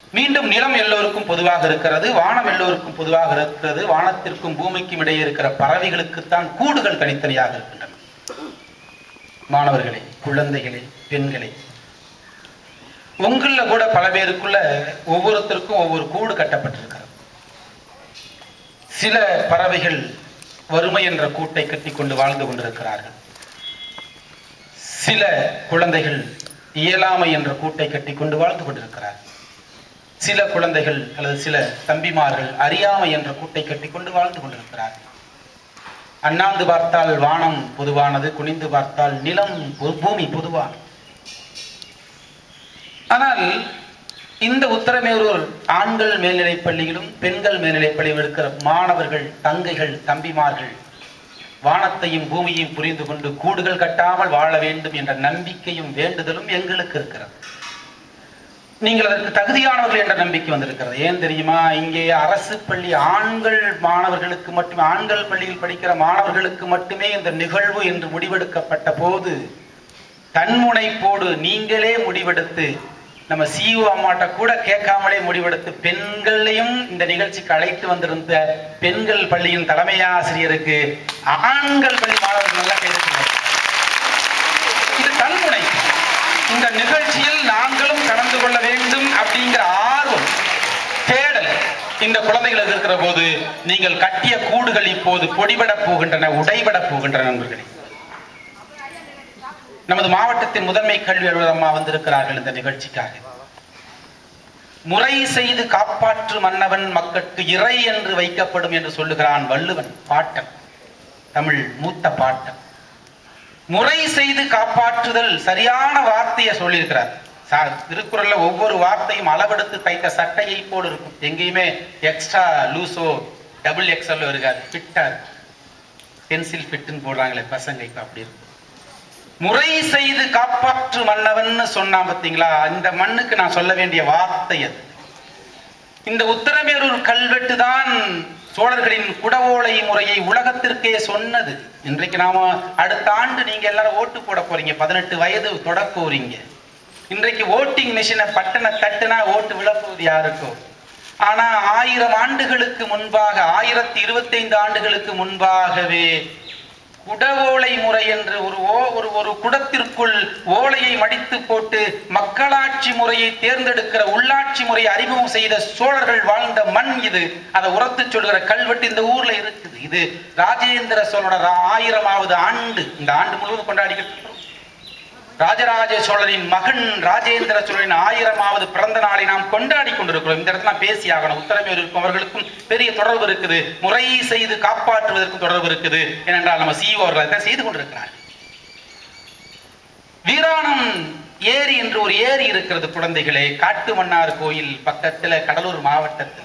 மீண்டும் நிலம் எல்லோருக்கும் பொதுவாக இருக்கிறது வானம் எல்லோருக்கும் பொதுவாக இருக்கிறது வானத்திற்கும் பூமிக்கும் இடையே இருக்கிற பறவைகளுக்குத்தான் கூடுகள் தனித்தனியாக இருக்கின்றன மாணவர்களே குழந்தைகளே பெண்களே உங்கள கூட பல பேருக்குள்ள ஒவ்வொருத்தருக்கும் ஒவ்வொரு கூடு கட்டப்பட்டிருக்கிறது சில பறவைகள் வறுமை என்ற கூட்டை கட்டிக்கொண்டு வாழ்ந்து கொண்டிருக்கிறார்கள் சில குழந்தைகள் இயலாமை என்ற கூட்டை கட்டிக்கொண்டு வாழ்ந்து கொண்டிருக்கிறார்கள் சில குழந்தைகள் அல்லது சில தம்பிமார்கள் அறியாமை என்ற கூட்டை கட்டிக்கொண்டு வாழ்ந்து கொண்டிருக்கிறார்கள் அண்ணாந்து பார்த்தால் வானம் பொதுவானது குனிந்து பார்த்தால் நிலம் பொ- பூமி பொதுவானது ஆனால் இந்த உத்தரமேரூர் ஆண்கள் மேல்நிலைப் பள்ளியிலும் பெண்கள் மேல்நிலைப் பள்ளியிலும் இருக்கிற மாணவர்கள் தங்கைகள் தம்பிமார்கள் வானத்தையும் பூமியையும் புரிந்து கொண்டு கூடுகள் கட்டாமல் வாழ வேண்டும் என்ற நம்பிக்கையும் வேண்டுதலும் எங்களுக்கு இருக்கிறது நீங்கள் அதற்கு தகுதியானவர்கள் என்ற நம்பிக்கை வந்திருக்கிறது ஏன் தெரியுமா இங்கே அரசு பள்ளி ஆண்கள் மாணவர்களுக்கு மட்டுமே ஆண்கள் பள்ளியில் படிக்கிற மாணவர்களுக்கு மட்டுமே இந்த நிகழ்வு என்று முடிவெடுக்கப்பட்ட போது தன்முனைப்போடு நீங்களே முடிவெடுத்து நம்ம சிஇஓ அம்மாட்ட கூட கேட்காமலே முடிவெடுத்து பெண்களையும் இந்த நிகழ்ச்சிக்கு அழைத்து வந்திருந்த பெண்கள் பள்ளியின் தலைமை ஆசிரியருக்கு ஆண்கள் பள்ளி மாணவர்கள் நல்லா கைது இது தன்முனை இந்த நிகழ்ச்சியில் நாங்களும் கலந்து கொள்ள வேண்டும் அப்படிங்கிற ஆர்வம் தேடல் இந்த குழந்தைகளுக்கு இருக்கிற போது நீங்கள் கட்டிய கூடுகள் இப்போது பொடிபட போகின்றன உடைபட போகின்றன நண்பர்களே நமது மாவட்டத்தின் முதன்மை கல்வி அலுவலர் அம்மா வந்திருக்கிறார்கள் இந்த நிகழ்ச்சிக்காக முறை செய்து காப்பாற்று மன்னவன் மக்கட்கு இறை என்று வைக்கப்படும் என்று சொல்லுகிறான் வள்ளுவன் பாட்டன் தமிழ் மூத்த பாட்டன் முறை செய்து காப்பாற்றுதல் சரியான வார்த்தையை சொல்லியிருக்கிறார் சார் திருக்குறள்ல ஒவ்வொரு வார்த்தையும் அளவெடுத்து தைத்த சட்டையை போல இருக்கும் எங்கேயுமே எக்ஸ்ட்ரா லூசோ டபுள் எக்ஸல் இருக்காது ஃபிட்டா பென்சில் ஃபிட்டுன்னு போடுறாங்களே பசங்க இப்ப அப்படி இருக்கும் முறை செய்து காப்பாற்று மன்னவன் சொன்னான் பார்த்தீங்களா இந்த மண்ணுக்கு நான் சொல்ல வேண்டிய வார்த்தை அது இந்த உத்தரமேரூர் கல்வெட்டு தான் சோழர்களின் குடவோலை முறையை உலகத்திற்கே சொன்னது இன்றைக்கு நாம அடுத்த ஆண்டு நீங்க எல்லாரும் ஓட்டு போட போறீங்க பதினெட்டு வயது தொட போறீங்க இன்றைக்கு ஓட்டிங் மிஷினை பட்டனை தட்டுனா ஓட்டு விழப்போகுது யாருக்கும் ஆனா ஆயிரம் ஆண்டுகளுக்கு முன்பாக ஆயிரத்தி இருபத்தைந்து ஆண்டுகளுக்கு முன்பாகவே குடவோலை முறை என்று ஒரு ஓ ஒரு ஒரு குடத்திற்குள் ஓலையை மடித்து போட்டு மக்களாட்சி முறையை தேர்ந்தெடுக்கிற உள்ளாட்சி முறையை அறிமுகம் செய்த சோழர்கள் வாழ்ந்த மண் இது அதை உரத்து சொல்கிற கல்வெட்டு இந்த ஊர்ல இருக்குது இது ராஜேந்திர சோழனோட ரா- ஆயிரமாவது ஆண்டு இந்த ஆண்டு முழுவதும் கொண்டாடிக்கிட்டு இருக்கிறோம் ராஜராஜ சோழனின் மகன் ராஜேந்திர சோழனின் ஆயிரமாவது பிறந்த நாளை நாம் கொண்டாடி கொண்டிருக்கிறோம் இந்த இடத்துல நான் பேசி ஆகணும் உத்தரமேரூர் இருக்கவர்களுக்கும் பெரிய தொடர்பு இருக்குது முறை செய்து காப்பாற்றுவதற்கும் தொடர்பு இருக்குது ஏனென்றால் நம்ம சிஇஓ அவர்கள் அதை செய்து கொண்டிருக்கிறார் வீராணம் ஏரி என்று ஒரு ஏரி இருக்கிறது குழந்தைகளே காட்டுமன்னார் கோயில் பக்கத்துல கடலூர் மாவட்டத்துல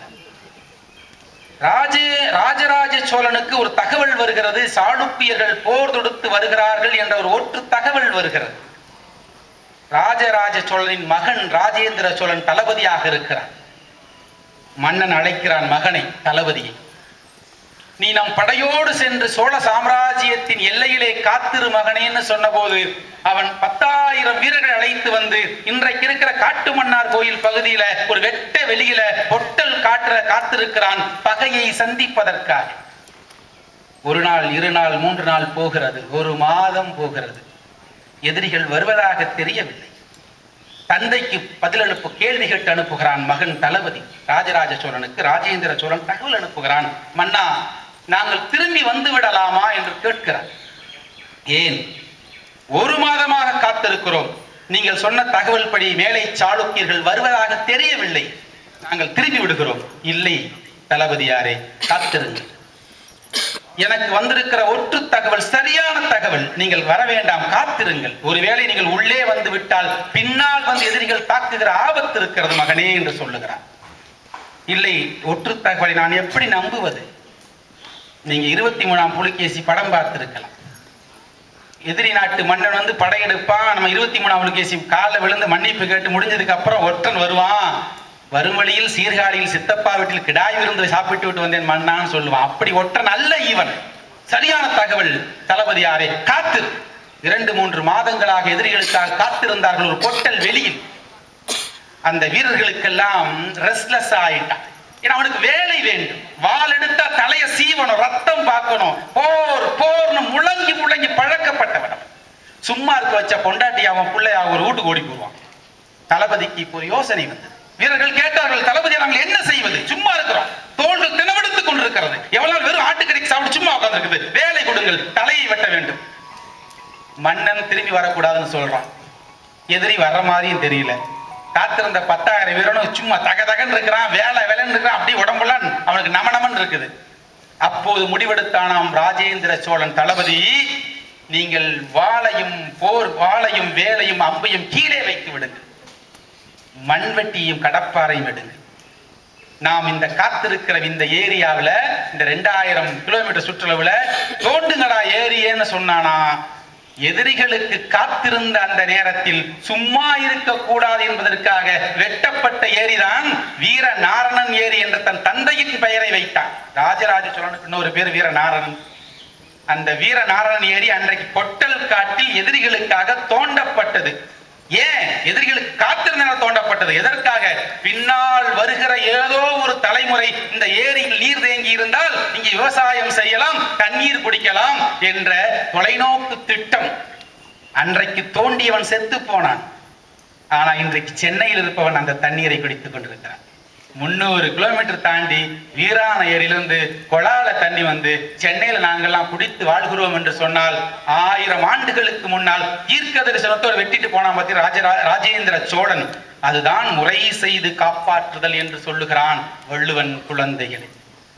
ராஜே ராஜராஜ சோழனுக்கு ஒரு தகவல் வருகிறது சாளுக்கியர்கள் போர் தொடுத்து வருகிறார்கள் என்ற ஒரு ஒற்று தகவல் வருகிறது ராஜராஜ சோழனின் மகன் ராஜேந்திர சோழன் தளபதியாக இருக்கிறான் மன்னன் அழைக்கிறான் மகனை தளபதியை நீ நம் படையோடு சென்று சோழ சாம்ராஜ்யத்தின் எல்லையிலே காத்திரு மகனேன்னு சொன்னபோது அவன் பத்தாயிரம் வீரர்கள் அழைத்து வந்து இன்றைக்கு இருக்கிற காட்டுமன்னார் கோயில் பகுதியில ஒரு வெட்ட வெளியில பொட்டல் காட்டுற காத்திருக்கிறான் பகையை சந்திப்பதற்காக ஒரு நாள் இரு நாள் மூன்று நாள் போகிறது ஒரு மாதம் போகிறது எதிரிகள் வருவதாக தெரியவில்லை தந்தைக்கு பதில் அனுப்பு கேள்வி கேட்டு அனுப்புகிறான் மகன் தளபதி ராஜராஜ சோழனுக்கு ராஜேந்திர சோழன் தகவல் அனுப்புகிறான் மன்னா நாங்கள் திரும்பி வந்து விடலாமா என்று கேட்கிறார் ஏன் ஒரு மாதமாக காத்திருக்கிறோம் நீங்கள் சொன்ன தகவல் படி மேலை சாளுக்கியர்கள் வருவதாக தெரியவில்லை நாங்கள் திரும்பி விடுகிறோம் இல்லை தளபதியாரே காத்திருங்கள் எனக்கு வந்திருக்கிற ஒற்று தகவல் சரியான தகவல் நீங்கள் வர வேண்டாம் காத்திருங்கள் ஒருவேளை நீங்கள் உள்ளே வந்து விட்டால் பின்னால் வந்து எதிரிகள் தாக்குகிற ஆபத்து இருக்கிறது மகனே என்று சொல்லுகிறார் இல்லை ஒற்று தகவலை நான் எப்படி நம்புவது நீங்க இருபத்தி மூணாம் புலிகேசி படம் பார்த்திருக்கலாம் எதிரி நாட்டு மன்னன் வந்து படையெடுப்பான் நம்ம இருபத்தி மூணாம் புலிகேசி காலில் விழுந்து மன்னிப்பு கேட்டு முடிஞ்சதுக்கு அப்புறம் ஒற்றன் வருவான் வரும் வழியில் சீர்காழியில் சித்தப்பா வீட்டில் கிடாய் விருந்து சாப்பிட்டு விட்டு வந்தேன் மன்னான்னு சொல்லுவான் அப்படி ஒற்றன் அல்ல இவன் சரியான தகவல் தளபதியாரே காத்து இரண்டு மூன்று மாதங்களாக எதிரிகளுக்காக காத்திருந்தார்கள் ஒரு பொட்டல் வெளியில் அந்த வீரர்களுக்கெல்லாம் ரெஸ்ட்லெஸ் ஆயிட்டான் ஏன்னா அவனுக்கு வேலை வேண்டும் வாள் எடுத்தா தலைய சீவணும் ரத்தம் பார்க்கணும் போர் போர்னு முழங்கி முழங்கி பழக்கப்பட்டவன் அவன். சும்மா இருக்க வச்ச பொண்டாட்டி அவன் பிள்ளை ஒரு வீட்டுக்கு ஓடி போடுவான் தளபதிக்கு இப்போ ஒரு யோசனை வந்தது வீரர்கள் கேட்டார்கள் தளபதி நாங்கள் என்ன செய்வது சும்மா இருக்கிறோம் தோள்கள் தினவெடுத்துக் கொண்டிருக்கிறது எவ்வளவு வெறும் ஆட்டுக்கறிக்கு சாப்பிட்டு சும்மா உட்கார்ந்திருக்குது வேலை கொடுங்கள் தலையை வெட்ட வேண்டும் மன்னன் திரும்பி வரக்கூடாதுன்னு சொல்றான் எதிரி வர்ற மாதிரியும் தெரியல காத்திருந்த பத்தாயிரம் வீரனும் சும்மா தக தகன்னு இருக்கிறான் வேலை வேலைன்னு இருக்கிறான் அப்படியே உடம்பெல்லாம் அவனுக்கு நம நமன்னு இருக்குது அப்போது முடிவெடுத்தானாம் ராஜேந்திர சோழன் தளபதி நீங்கள் வாளையும் போர் வாளையும் வேலையும் அம்பையும் கீழே வைத்து விடுங்கள் மண்வெட்டியும் கடப்பாரையும் எடுங்க நாம் இந்த காத்திருக்கிற இந்த ஏரியாவுல இந்த ரெண்டாயிரம் கிலோமீட்டர் சுற்றளவுல தோண்டுங்கடா ஏரியேன்னு சொன்னானா எதிரிகளுக்கு காத்திருந்த அந்த நேரத்தில் சும்மா இருக்கக்கூடாது என்பதற்காக வெட்டப்பட்ட ஏரிதான் வீர நாரணன் ஏரி என்ற தன் தந்தையின் பெயரை வைத்தான் ராஜராஜ சோழனுக்கு இன்னொரு பேர் வீர நாரணன் அந்த வீர நாரணன் ஏரி அன்றைக்கு பொட்டல் காட்டில் எதிரிகளுக்காக தோண்டப்பட்டது ஏன் எதிரிகளுக்கு காத்திருந்த தோண்டப்பட்டது எதற்காக பின்னால் வருகிற ஏதோ ஒரு தலைமுறை இந்த ஏரியில் நீர் தேங்கி இருந்தால் இங்கே விவசாயம் செய்யலாம் தண்ணீர் குடிக்கலாம் என்ற தொலைநோக்கு திட்டம் அன்றைக்கு தோண்டியவன் செத்து போனான் ஆனா இன்றைக்கு சென்னையில் இருப்பவன் அந்த தண்ணீரை குடித்துக் கொண்டிருக்கிறான் முந்நூறு கிலோமீட்டர் தாண்டி வீராண ஏரியிலிருந்து கொழால தண்ணி வந்து சென்னையில நாங்கெல்லாம் குடித்து வாழ்கிறோம் என்று சொன்னால் ஆயிரம் ஆண்டுகளுக்கு முன்னால் ஈர்க்க தரிசனத்தோடு வெட்டிட்டு போனான் பத்தி ராஜ ராஜேந்திர சோழன் அதுதான் முறை செய்து காப்பாற்றுதல் என்று சொல்லுகிறான் வள்ளுவன் குழந்தைகளை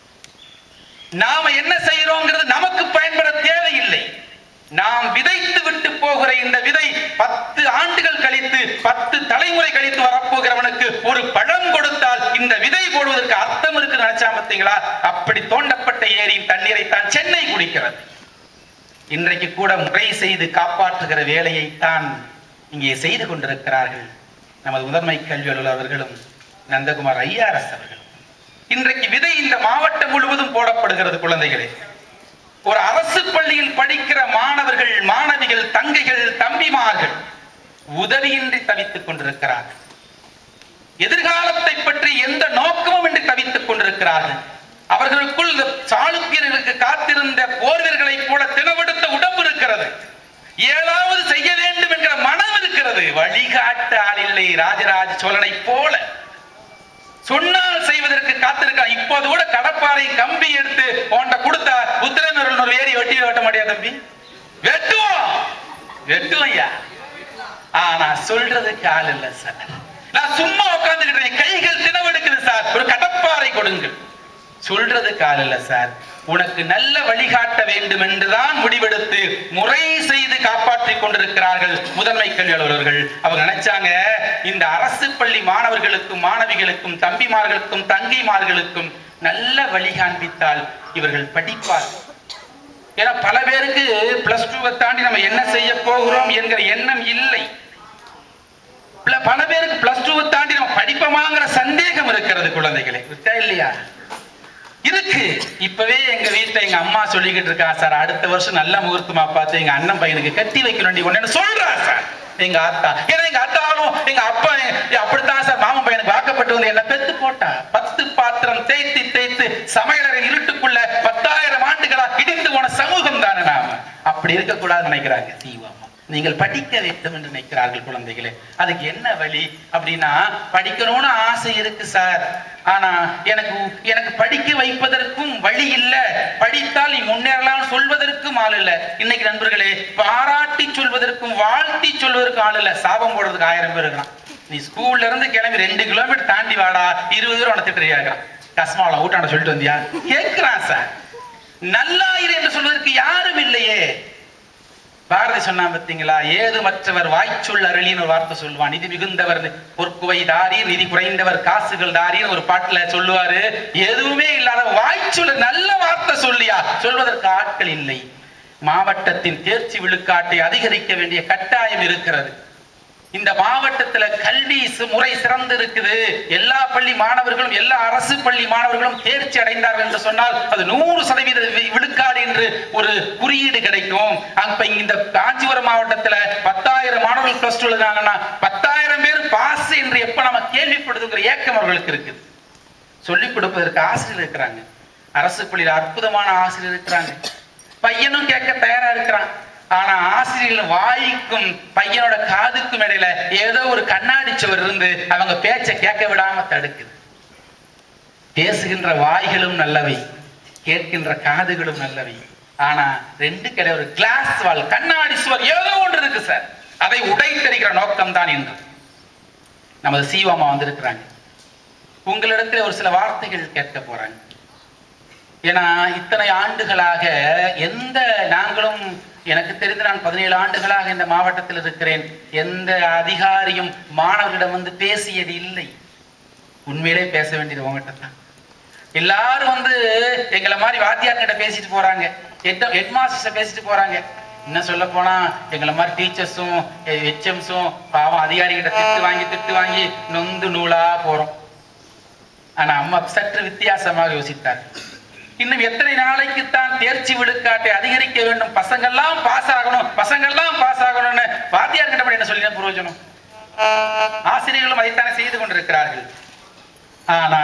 நாம என்ன செய்யறோங்கிறது நமக்கு பயன்பட தேவையில்லை நாம் விதைத்து விட்டு போகிற இந்த விதை பத்து ஆண்டுகள் கழித்து பத்து தலைமுறை கழித்து வரப்போகிறவனுக்கு ஒரு பழம் கொடுத்தால் இந்த விதை போடுவதற்கு அர்த்தம் இருக்கு நினைச்சா பார்த்தீங்களா அப்படி தோண்டப்பட்ட ஏரியின் தண்ணீரை தான் சென்னை குடிக்கிறது இன்றைக்கு கூட முறை செய்து காப்பாற்றுகிற வேலையைத்தான் இங்கே செய்து கொண்டிருக்கிறார்கள் நமது முதன்மை கல்வி அலுவலர் அவர்களும் நந்தகுமார் ஐஆர்எஸ் அவர்களும் இன்றைக்கு விதை இந்த மாவட்டம் முழுவதும் போடப்படுகிறது குழந்தைகளே ஒரு அரசு பள்ளியில் படிக்கிற மாணவர்கள் மாணவிகள் தங்கைகள் தம்பிமார்கள் உதவியின்றி தவித்துக் கொண்டிருக்கிறார்கள் எதிர்காலத்தை பற்றி எந்த நோக்கமும் இன்றி தவித்துக் கொண்டிருக்கிறார்கள் அவர்களுக்குள் இந்த சாளுக்கியர்களுக்கு காத்திருந்த போர் வீரர்களைப் போல தினவெடுத்த உடம்பு இருக்கிறது ஏதாவது செய்ய வேண்டும் என்கிற மனம் இருக்கிறது வழிகாட்ட ஆள் இல்லை ராஜராஜ சோழனை போல சொன்னால் செய்வதற்கு காத்திருக்கான் இப்போது கூட கடப்பாறை கம்பி எடுத்து உன்ட கொடுத்தா உத்திரமேரூர் ஒரு ஏரி வெட்டி வெட்ட முடியாது தம்பி வெட்டுவோம் வெட்டுவோம் ஐயா ஆனா சொல்றதுக்கு ஆள் இல்ல சார் நான் சும்மா உட்கார்ந்துக்கிட்டேன் கைகள் தினவெடுக்குது சார் ஒரு கடப்பாறை கொடுங்கள் சொல்றதுக்கு ஆள் இல்ல சார் உனக்கு நல்ல வழிகாட்ட வேண்டும் என்றுதான் முடிவெடுத்து முறை செய்து காப்பாற்றிக் கொண்டிருக்கிறார்கள் முதன்மை கல்வி அலுவலர்கள் அவங்க நினைச்சாங்க இந்த அரசு பள்ளி மாணவர்களுக்கும் மாணவிகளுக்கும் தம்பிமார்களுக்கும் தங்கைமார்களுக்கும் நல்ல வழி காண்பித்தால் இவர்கள் படிப்பார்கள் ஏன்னா பல பேருக்கு பிளஸ் டூவை தாண்டி நம்ம என்ன செய்ய போகிறோம் என்கிற எண்ணம் இல்லை பல- பல பேருக்கு பிளஸ் டூவை தாண்டி நம்ம படிப்போமாங்கிற சந்தேகம் இருக்கிறது குழந்தைகளே இருக்கா இல்லையா இருக்கு இப்பவே எங்க வீட்டுல எங்க அம்மா சொல்லிக்கிட்டு இருக்கா சார் அடுத்த வருஷம் நல்ல முகூர்த்தமா பார்த்து எங்க அண்ணன் பையனுக்கு கட்டி வைக்கணும் ஒன்னு சொல்றா சார் எங்க ஆத்தா ஏன்னா எங்க அத்தாவும் எங்க அப்பா எ- அப்படித்தான் சார் மாமன் பையனுக்கு வாக்கப்பட்டு வந்து என்ன பெத்து போட்டா பத்து பாத்திரம் தேய்த்து தேய்த்து சமையலறை இருட்டுக்குள்ள பத்தாயிரம் ஆண்டுகளா இடிந்து போன சமூகம் தானே நாம அப்படி இருக்கக்கூடாதுன்னு நினைக்கிறாங்க சீவாமா நீங்கள் படிக்க வேண்டும் என்று நினைக்கிறார்கள் குழந்தைகளே அதுக்கு என்ன வழி அப்படின்னா படிக்கணும்னு ஆசை இருக்கு சார் ஆனா எனக்கு எனக்கு படிக்க வைப்பதற்கும் வழி இல்ல படித்தால் நீ முன்னேறலாம் சொல்வதற்கும் ஆள் இல்ல இன்னைக்கு நண்பர்களே பாராட்டி சொல்வதற்கும் வாழ்த்தி சொல்வதற்கும் ஆள் இல்ல சாபம் போடுறதுக்கு ஆயிரம் பேர் இருக்கலாம் நீ ஸ்கூல்ல இருந்து கிளம்பி ரெண்டு கிலோமீட்டர் தாண்டி வாடா இருபது பேர் உனக்கு திட்டுறியாக்கிறான் கஸ்மாவில் ஊட்டாண்ட சொல்லிட்டு வந்தியா கேட்கிறான் சார் நல்லாயிரு என்று சொல்வதற்கு யாரும் இல்லையே பாரதி சொன்னா பார்த்தீங்களா ஏது மற்றவர் வாய்ச்சொல் அருளின்னு ஒரு வார்த்தை சொல்லுவான் நிதி மிகுந்தவர் பொற்குவை தாரீர் நிதி குறைந்தவர் காசுகள் தாரீர் ஒரு பாட்டுல சொல்லுவாரு எதுவுமே இல்லாத வாய்ச்சொல் நல்ல வார்த்தை சொல்லியா சொல்வதற்கு ஆட்கள் இல்லை மாவட்டத்தின் தேர்ச்சி விழுக்காட்டை அதிகரிக்க வேண்டிய கட்டாயம் இருக்கிறது இந்த மாவட்டத்துல கல்வி சு- முறை சிறந்து இருக்குது எல்லா பள்ளி மாணவர்களும் எல்லா அரசு பள்ளி மாணவர்களும் தேர்ச்சி அடைந்தார்கள் என்று சொன்னால் அது நூறு சதவீத வி- விழுக்காடு என்று ஒரு குறியீடு கிடைக்கும் அப்ப இந்த காஞ்சிபுரம் மாவட்டத்துல பத்தாயிரம் மாணவர்கள் பிளஸ் டூ எழுதுறாங்கன்னா பத்தாயிரம் பேர் பாஸ் என்று எப்ப நம்ம கேள்விப்படுதுங்கிற ஏக்கம் அவர்களுக்கு இருக்குது சொல்லிக் கொடுப்பதற்கு ஆசிரியர் இருக்கிறாங்க அரசு பள்ளியில் அற்புதமான ஆசிரியர் இருக்கிறாங்க பையனும் கேட்க தயாரா இருக்கிறான் ஆனா ஆசிரியர்கள் வாய்க்கும் பையனோட காதுக்கும் இடையில ஏதோ ஒரு கண்ணாடி சுவர் இருந்து அவங்க பேச்சை கேட்க விடாம தடுக்குது பேசுகின்ற வாய்களும் நல்லவை கேட்கின்ற காதுகளும் நல்லவை ஆனா ரெண்டு கிடையாது ஒரு கிளாஸ் வால் கண்ணாடி சுவர் ஏதோ ஒன்று இருக்கு சார் அதை உடைத்தெறிகிற நோக்கம் தான் என்று நமது சீவாமா வந்திருக்கிறாங்க உங்களிடத்தில் ஒரு சில வார்த்தைகள் கேட்க போறாங்க ஏன்னா இத்தனை ஆண்டுகளாக எந்த நாங்களும் எனக்கு தெரிந்து நான் பதினேழு ஆண்டுகளாக இந்த மாவட்டத்தில் இருக்கிறேன் எந்த அதிகாரியும் மாணவர்களிடம் வந்து பேசியது இல்லை உண்மையிலே பேச வேண்டியது உங்ககிட்ட தான் எல்லாரும் வந்து எங்களை மாதிரி வாத்தியார்கிட்ட பேசிட்டு போறாங்க ஹெட் ஹெட் மாஸ்டர்ஸ் பேசிட்டு போறாங்க இன்னும் சொல்ல போனா எங்களை மாதிரி டீச்சர்ஸும் ஹெச்எம்ஸும் பாவம் அதிகாரிகிட்ட திட்டு வாங்கி திட்டு வாங்கி நொந்து நூலா போறோம் ஆனா அம்மா சற்று வித்தியாசமாக யோசித்தார் இன்னும் எத்தனை நாளைக்கு தான் தேர்ச்சி விழுக்காட்டை அதிகரிக்க வேண்டும் பசங்கள்லாம் பாஸ் ஆகணும் பசங்கள்லாம் பாஸ் ஆகணும்னு வாத்தியார் கிட்ட என்ன சொல்லி பிரயோஜனம் ஆசிரியர்களும் அதைத்தானே செய்து கொண்டிருக்கிறார்கள் ஆனா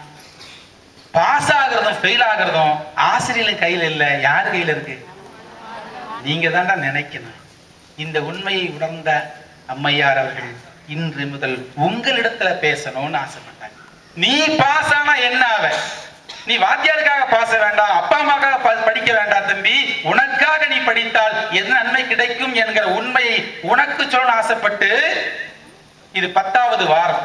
பாஸ் ஆகுறதும் ஃபெயில் ஆகுறதும் ஆசிரியர்கள் கையில இல்ல யார் கையில இருக்கு நீங்க தான்டா நினைக்கணும் இந்த உண்மையை உணர்ந்த அம்மையார் அவர்கள் இன்று முதல் உங்களிடத்துல பேசணும்னு ஆசைப்பட்டாங்க நீ பாஸ் ஆனா என்ன ஆவ நீ வாத்தியாருக்காக பாச வேண்டாம் அப்பா அம்மாக்காக ப- படிக்க வேண்டாம் தம்பி உனக்காக நீ படித்தால் என்ன நன்மை கிடைக்கும் என்கிற உண்மையை உனக்கு சொல்ல ஆசைப்பட்டு இது பத்தாவது வாரம்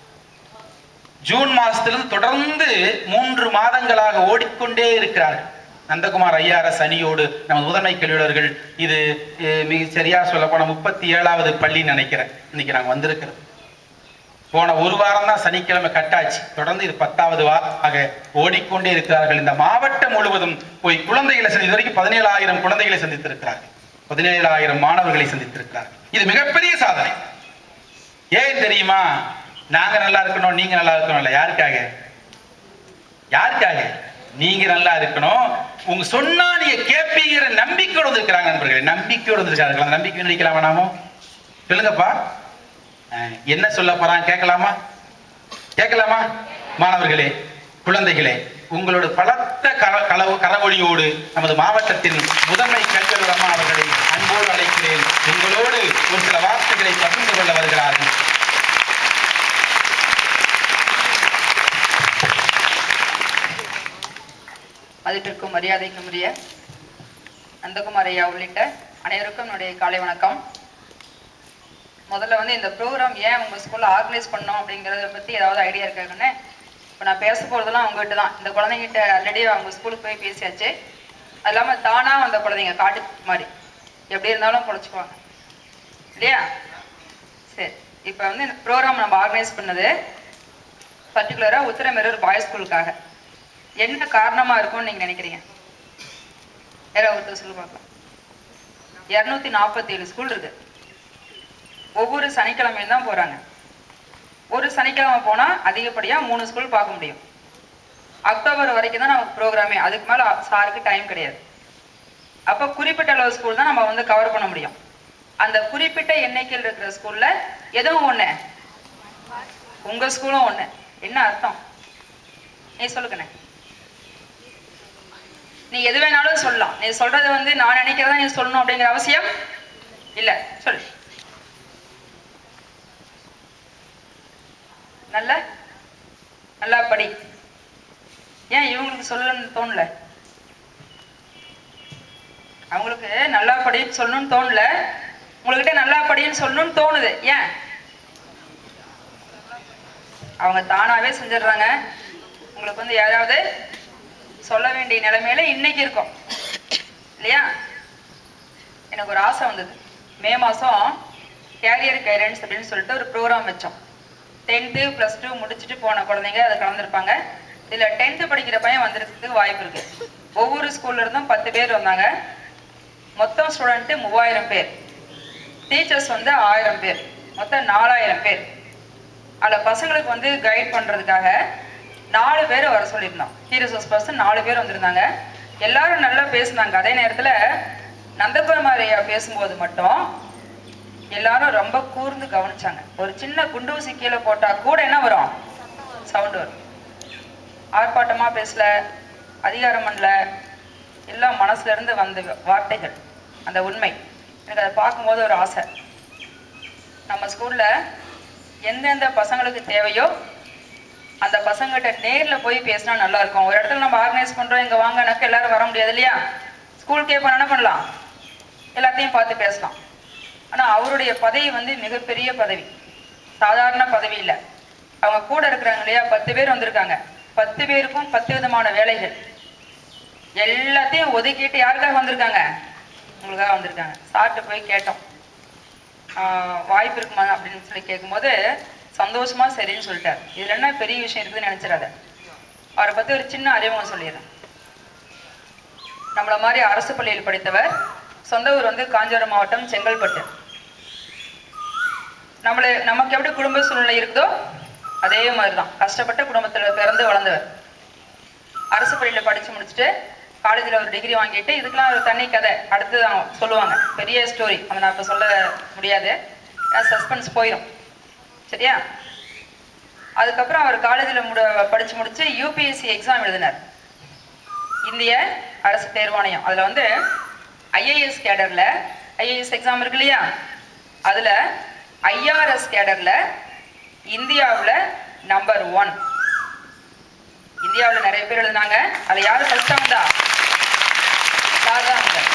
ஜூன் மாசத்திலிருந்து தொடர்ந்து மூன்று மாதங்களாக ஓடிக்கொண்டே இருக்கிறார்கள் நந்தகுமார் ஐஆர்எஸ் அணியோடு நம்ம முதன்மை கல்வியாளர்கள் இது அஹ், மிக சரியா சொல்ல போன முப்பத்தி ஏழாவது பள்ளின்னு நினைக்கிறேன் இன்னைக்கு நாங்க வந்திருக்கிறோம் போன ஒரு வாரம் தான் சனிக்கிழமை கட்டாச்சு தொடர்ந்து இது பத்தாவது வாரமாக ஓடிக்கொண்டே இருக்கிறார்கள் இந்த மாவட்டம் முழுவதும் போய் குழந்தைகளை சந்தி இது வரைக்கும் பதினேழாயிரம் குழந்தைகளை சந்தித்திருக்கிறார்கள் பதினேழாயிரம் மாணவர்களை சந்தித்திருக்கிறார்கள் இது மிகப்பெரிய சாதனை ஏன் தெரியுமா நாங்க நல்லா இருக்கணும் நீங்க நல்லா இருக்கணும்ல யாருக்காக யாருக்காக நீங்க நல்லா இருக்கணும் உங்க சொன்னா நீங்க கேட்பீங்கிற நம்பிக்கையோடு வந்திருக்கிறாங்க நண்பர்களே நம்பிக்கையோடு வந்திருக்காங்க அந்த நம்பிக்கை நடிக்கலாம் வேணாமோ சொல்லுங்கப்பா அஹ், என்ன சொல்ல போறான் கேட்கலாமா கேட்கலாமா மாணவர்களே குழந்தைகளே உங்களோட பலத்த கர கலவு கரவொலியோடு நமது மாவட்டத்தின் முதன்மை கல்வியாளர் அம்மா அவர்களை அன்போடு அழைக்கிறேன் உங்களோடு ஒரு சில வார்த்தைகளை பகிர்ந்து கொள்ள வருகிறார்கள் மதிப்பிற்கும் மரியாதைக்கும் உரிய நந்தகுமார் ஐயா உள்ளிட்ட அனைவருக்கும் என்னுடைய காலை வணக்கம் முதல்ல வந்து இந்த ப்ரோக்ராம் ஏன் உங்க ஸ்கூல்ல ஆர்கனைஸ் பண்ணோம் அப்படிங்கறத பத்தி ஏதாவது ஐடியா இருக்காங்கன்னு இப்போ நான் பேச போறதெல்லாம் உங்ககிட்ட தான் இந்த குழந்தைங்கிட்ட ஆல்ரெடி அவங்க ஸ்கூலுக்கு போய் பேசியாச்சு அது இல்லாம தானா வந்த குழந்தைங்க காட்டு மாதிரி எப்படி இருந்தாலும் பொழைச்சுக்குவாங்க இல்லையா சரி இப்போ வந்து இந்த ப்ரோக்ராம் நம்ம ஆர்கனைஸ் பண்ணது பர்டிகுலராக உத்தரமேரூர் பாய்ஸ் ஸ்கூலுக்காக என்ன காரணமா இருக்கும்னு நீங்க நினைக்கிறீங்க யாராவது ஒருத்தர் சொல்லு பார்க்கலாம் இரநூத்தி நாற்பத்தி ஏழு ஸ்கூல் இருக்கு ஒவ்வொரு சனிக்கிழமையும் தான் போறாங்க ஒரு சனிக்கிழமை போனா அதிகப்படியா மூணு ஸ்கூல் பார்க்க முடியும் அக்டோபர் வரைக்கும் தான் நமக்கு ப்ரோக்ராமே அதுக்கு மேல சாருக்கு டைம் கிடையாது அப்ப குறிப்பிட்ட அளவு ஸ்கூல் தான் நம்ம வந்து கவர் பண்ண முடியும் அந்த குறிப்பிட்ட எண்ணிக்கையில் இருக்கிற ஸ்கூல்ல எதுவும் ஒண்ணு உங்க ஸ்கூலும் ஒண்ணு என்ன அர்த்தம் நீ சொல்லுங்கண்ணே நீ எது வேணாலும் சொல்லலாம் நீ சொல்றது வந்து நான் நினைக்கிறதா நீ சொல்லணும் அப்படிங்கிற அவசியம் இல்ல சொல்லு நல்ல நல்லா படி ஏன் இவங்களுக்கு சொல்லணும்னு தோணல அவங்களுக்கு நல்லா படின்னு சொல்லணும்னு தோணல உங்ககிட்ட நல்லா படின்னு சொல்லணும்னு தோணுது ஏன் அவங்க தானாவே செஞ்சிடுறாங்க உங்களுக்கு வந்து யாராவது சொல்ல வேண்டிய நிலைமையில இன்னைக்கு இருக்கோம் இல்லையா எனக்கு ஒரு ஆசை வந்தது மே மாசம் கேரியர் கைடன்ஸ் அப்படின்னு சொல்லிட்டு ஒரு ப்ரோக்ராம் வச்சோம் டென்த்து ப்ளஸ் டூ முடிச்சுட்டு போன குழந்தைங்க அதை கலந்துருப்பாங்க இதுல டென்த்து படிக்கிற பையன் வந்திருக்கிறதுக்கு வாய்ப்பு இருக்கு ஒவ்வொரு ஸ்கூல்ல இருந்தும் பத்து பேர் வந்தாங்க மொத்தம் ஸ்டூடெண்ட் மூவாயிரம் பேர் டீச்சர்ஸ் வந்து ஆயிரம் பேர் மொத்தம் நாலாயிரம் பேர் அதில் பசங்களுக்கு வந்து கைட் பண்ணுறதுக்காக நாலு பேர் வர சொல்லியிருந்தோம் கீ ரிசோர்ஸ் பர்சன் நாலு பேர் வந்திருந்தாங்க எல்லாரும் நல்லா பேசுனாங்க அதே நேரத்தில் நந்தகுமார் ஐயா பேசும்போது மட்டும் எல்லாரும் ரொம்ப கூர்ந்து கவனிச்சாங்க ஒரு சின்ன குண்டூசி கீழே போட்டா கூட என்ன வரும் சவுண்ட் வரும் ஆர்ப்பாட்டமா பேசல அதிகாரம் பண்ணல எல்லாம் மனசுல இருந்து வந்த வார்த்தைகள் அந்த உண்மை எனக்கு அதை பார்க்கும்போது ஒரு ஆசை நம்ம ஸ்கூல்ல எந்தெந்த பசங்களுக்கு தேவையோ அந்த பசங்ககிட்ட நேர்ல போய் பேசினா நல்லா இருக்கும் ஒரு இடத்துல நம்ம ஆர்கனைஸ் பண்றோம் இங்க வாங்கனாக்க எல்லாரும் வர முடியாது இல்லையா ஸ்கூலுக்கே போனா என்ன பண்ணலாம் எல்லாத்தையும் பார்த்து பேசலாம் ஆனா அவருடைய பதவி வந்து மிகப்பெரிய பதவி சாதாரண பதவி இல்லை அவங்க கூட இருக்கிறாங்க இல்லையா பத்து பேர் வந்திருக்காங்க பத்து பேருக்கும் பத்து விதமான வேலைகள் எல்லாத்தையும் ஒதுக்கிட்டு யாருக்காக வந்திருக்காங்க உங்களுக்காக வந்திருக்காங்க சார்கிட்ட போய் கேட்டோம் ஆஹ் வாய்ப்பு இருக்குமா அப்படின்னு சொல்லி கேட்கும்போது சந்தோஷமா சரின்னு சொல்லிட்டார் இதுல என்ன பெரிய விஷயம் இருக்குதுன்னு நினைச்சிடாத அவரை பத்தி ஒரு சின்ன அறிமுகம் சொல்லிடுறேன் நம்மள மாதிரி அரசு பள்ளியில் படித்தவர் சொந்த ஊர் வந்து காஞ்சிபுரம் மாவட்டம் செங்கல்பட்டு நம்மளை நமக்கு எப்படி குடும்ப சூழ்நிலை இருக்குதோ அதே மாதிரிதான் கஷ்டப்பட்ட குடும்பத்துல பிறந்து வளர்ந்தவர் அரசு பள்ளியில படிச்சு முடிச்சுட்டு காலேஜில் ஒரு டிகிரி வாங்கிட்டு இதுக்கெல்லாம் ஒரு தனி கதை அடுத்து தான் சொல்லுவாங்க பெரிய ஸ்டோரி அதை நான் இப்போ சொல்ல முடியாது ஏன்னா சஸ்பென்ஸ் போயிடும் சரியா அதுக்கப்புறம் அவர் காலேஜில் முட படிச்சு முடிச்சு யூபிஎஸ்சி எக்ஸாம் எழுதினார் இந்திய அரசு தேர்வாணையம் அதில் வந்து ஐஏஎஸ் கேடரில் ஐஏஎஸ் எக்ஸாம் இருக்கு இல்லையா அதில் ஐஆர்எஸ் கேடரில் இந்தியாவில் நம்பர் ஒன் இந்தியாவில் நிறைய பேர் எழுதினாங்க அதுல யாரு ஃபர்ஸ்டா வந்தா சார் தான் வந்தார்.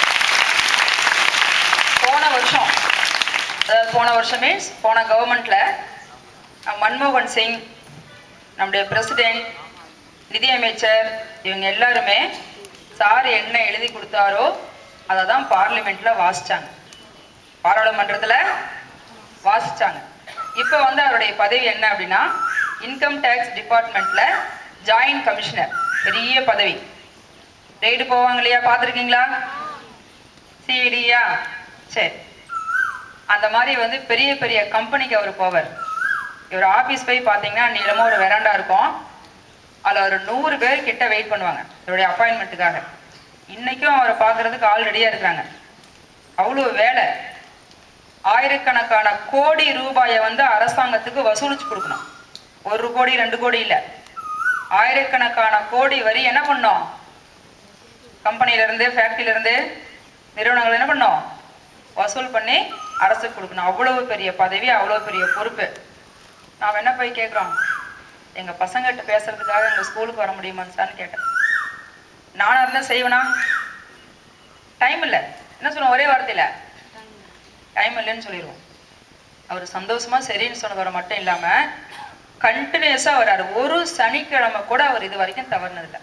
போன வருஷம் அதாவது போன வருஷம் மீன்ஸ் போன கவர்மெண்ட்ல மன்மோகன் சிங் நம்முடைய பிரசிடென்ட் நிதி அமைச்சர் இவங்க எல்லாருமே சார் என்ன எழுதி கொடுத்தாரோ அதை தான் பார்லிமெண்ட்ல வாசிச்சாங்க பாராளுமன்றத்துல வாசிச்சாங்க இப்போ வந்து அவருடைய பதவி என்ன அப்படின்னா இன்கம் டேக்ஸ் டிபார்ட்மெண்ட்ல ஜாயின்ட் கமிஷனர் பெரிய பதவி ரெய்டு போவாங்க இல்லையா பார்த்துருக்கீங்களா சிடியா சரி அந்த மாதிரி வந்து பெரிய பெரிய கம்பெனிக்கு அவர் போவார் இவர் ஆபீஸ் போய் பார்த்தீங்கன்னா நீளமா ஒரு வெராண்டா இருக்கும் அதில் ஒரு நூறு பேர் கிட்ட வெயிட் பண்ணுவாங்க இவருடைய அப்பாயின்மெண்ட்டுக்காக இன்னைக்கும் அவரை பார்க்கறதுக்கு ஆள் ரெடியா இருக்கிறாங்க அவ்வளோ வேலை ஆயிரக்கணக்கான கோடி ரூபாயை வந்து அரசாங்கத்துக்கு வசூலிச்சு கொடுக்கணும் ஒரு கோடி ரெண்டு கோடி இல்ல ஆயிரக்கணக்கான கோடி வரி என்ன பண்ணோம் கம்பெனில இருந்து ஃபேக்டரியில இருந்து நிறுவனங்கள் என்ன பண்ணோம் வசூல் பண்ணி அரசுக்கு கொடுக்கணும் அவ்வளவு பெரிய பதவி அவ்வளவு பெரிய பொறுப்பு நாம் என்ன போய் கேட்குறோம் எங்க பசங்ககிட்ட பேசுறதுக்காக எங்க ஸ்கூலுக்கு வர முடியுமான்னு சார்னு கேட்டேன் நானா இருந்தா செய்வேனா டைம் இல்லை என்ன சொல்லுவோம் ஒரே வார்த்தையில டைம் இல்லைன்னு சொல்லிடுவோம் அவர் சந்தோஷமா சரின்னு சொன்னவரை மட்டும் இல்லாம கண்டினியூஸா வர்றாரு ஒரு சனிக்கிழமை கூட அவர் இது வரைக்கும் தவறுனதில்லை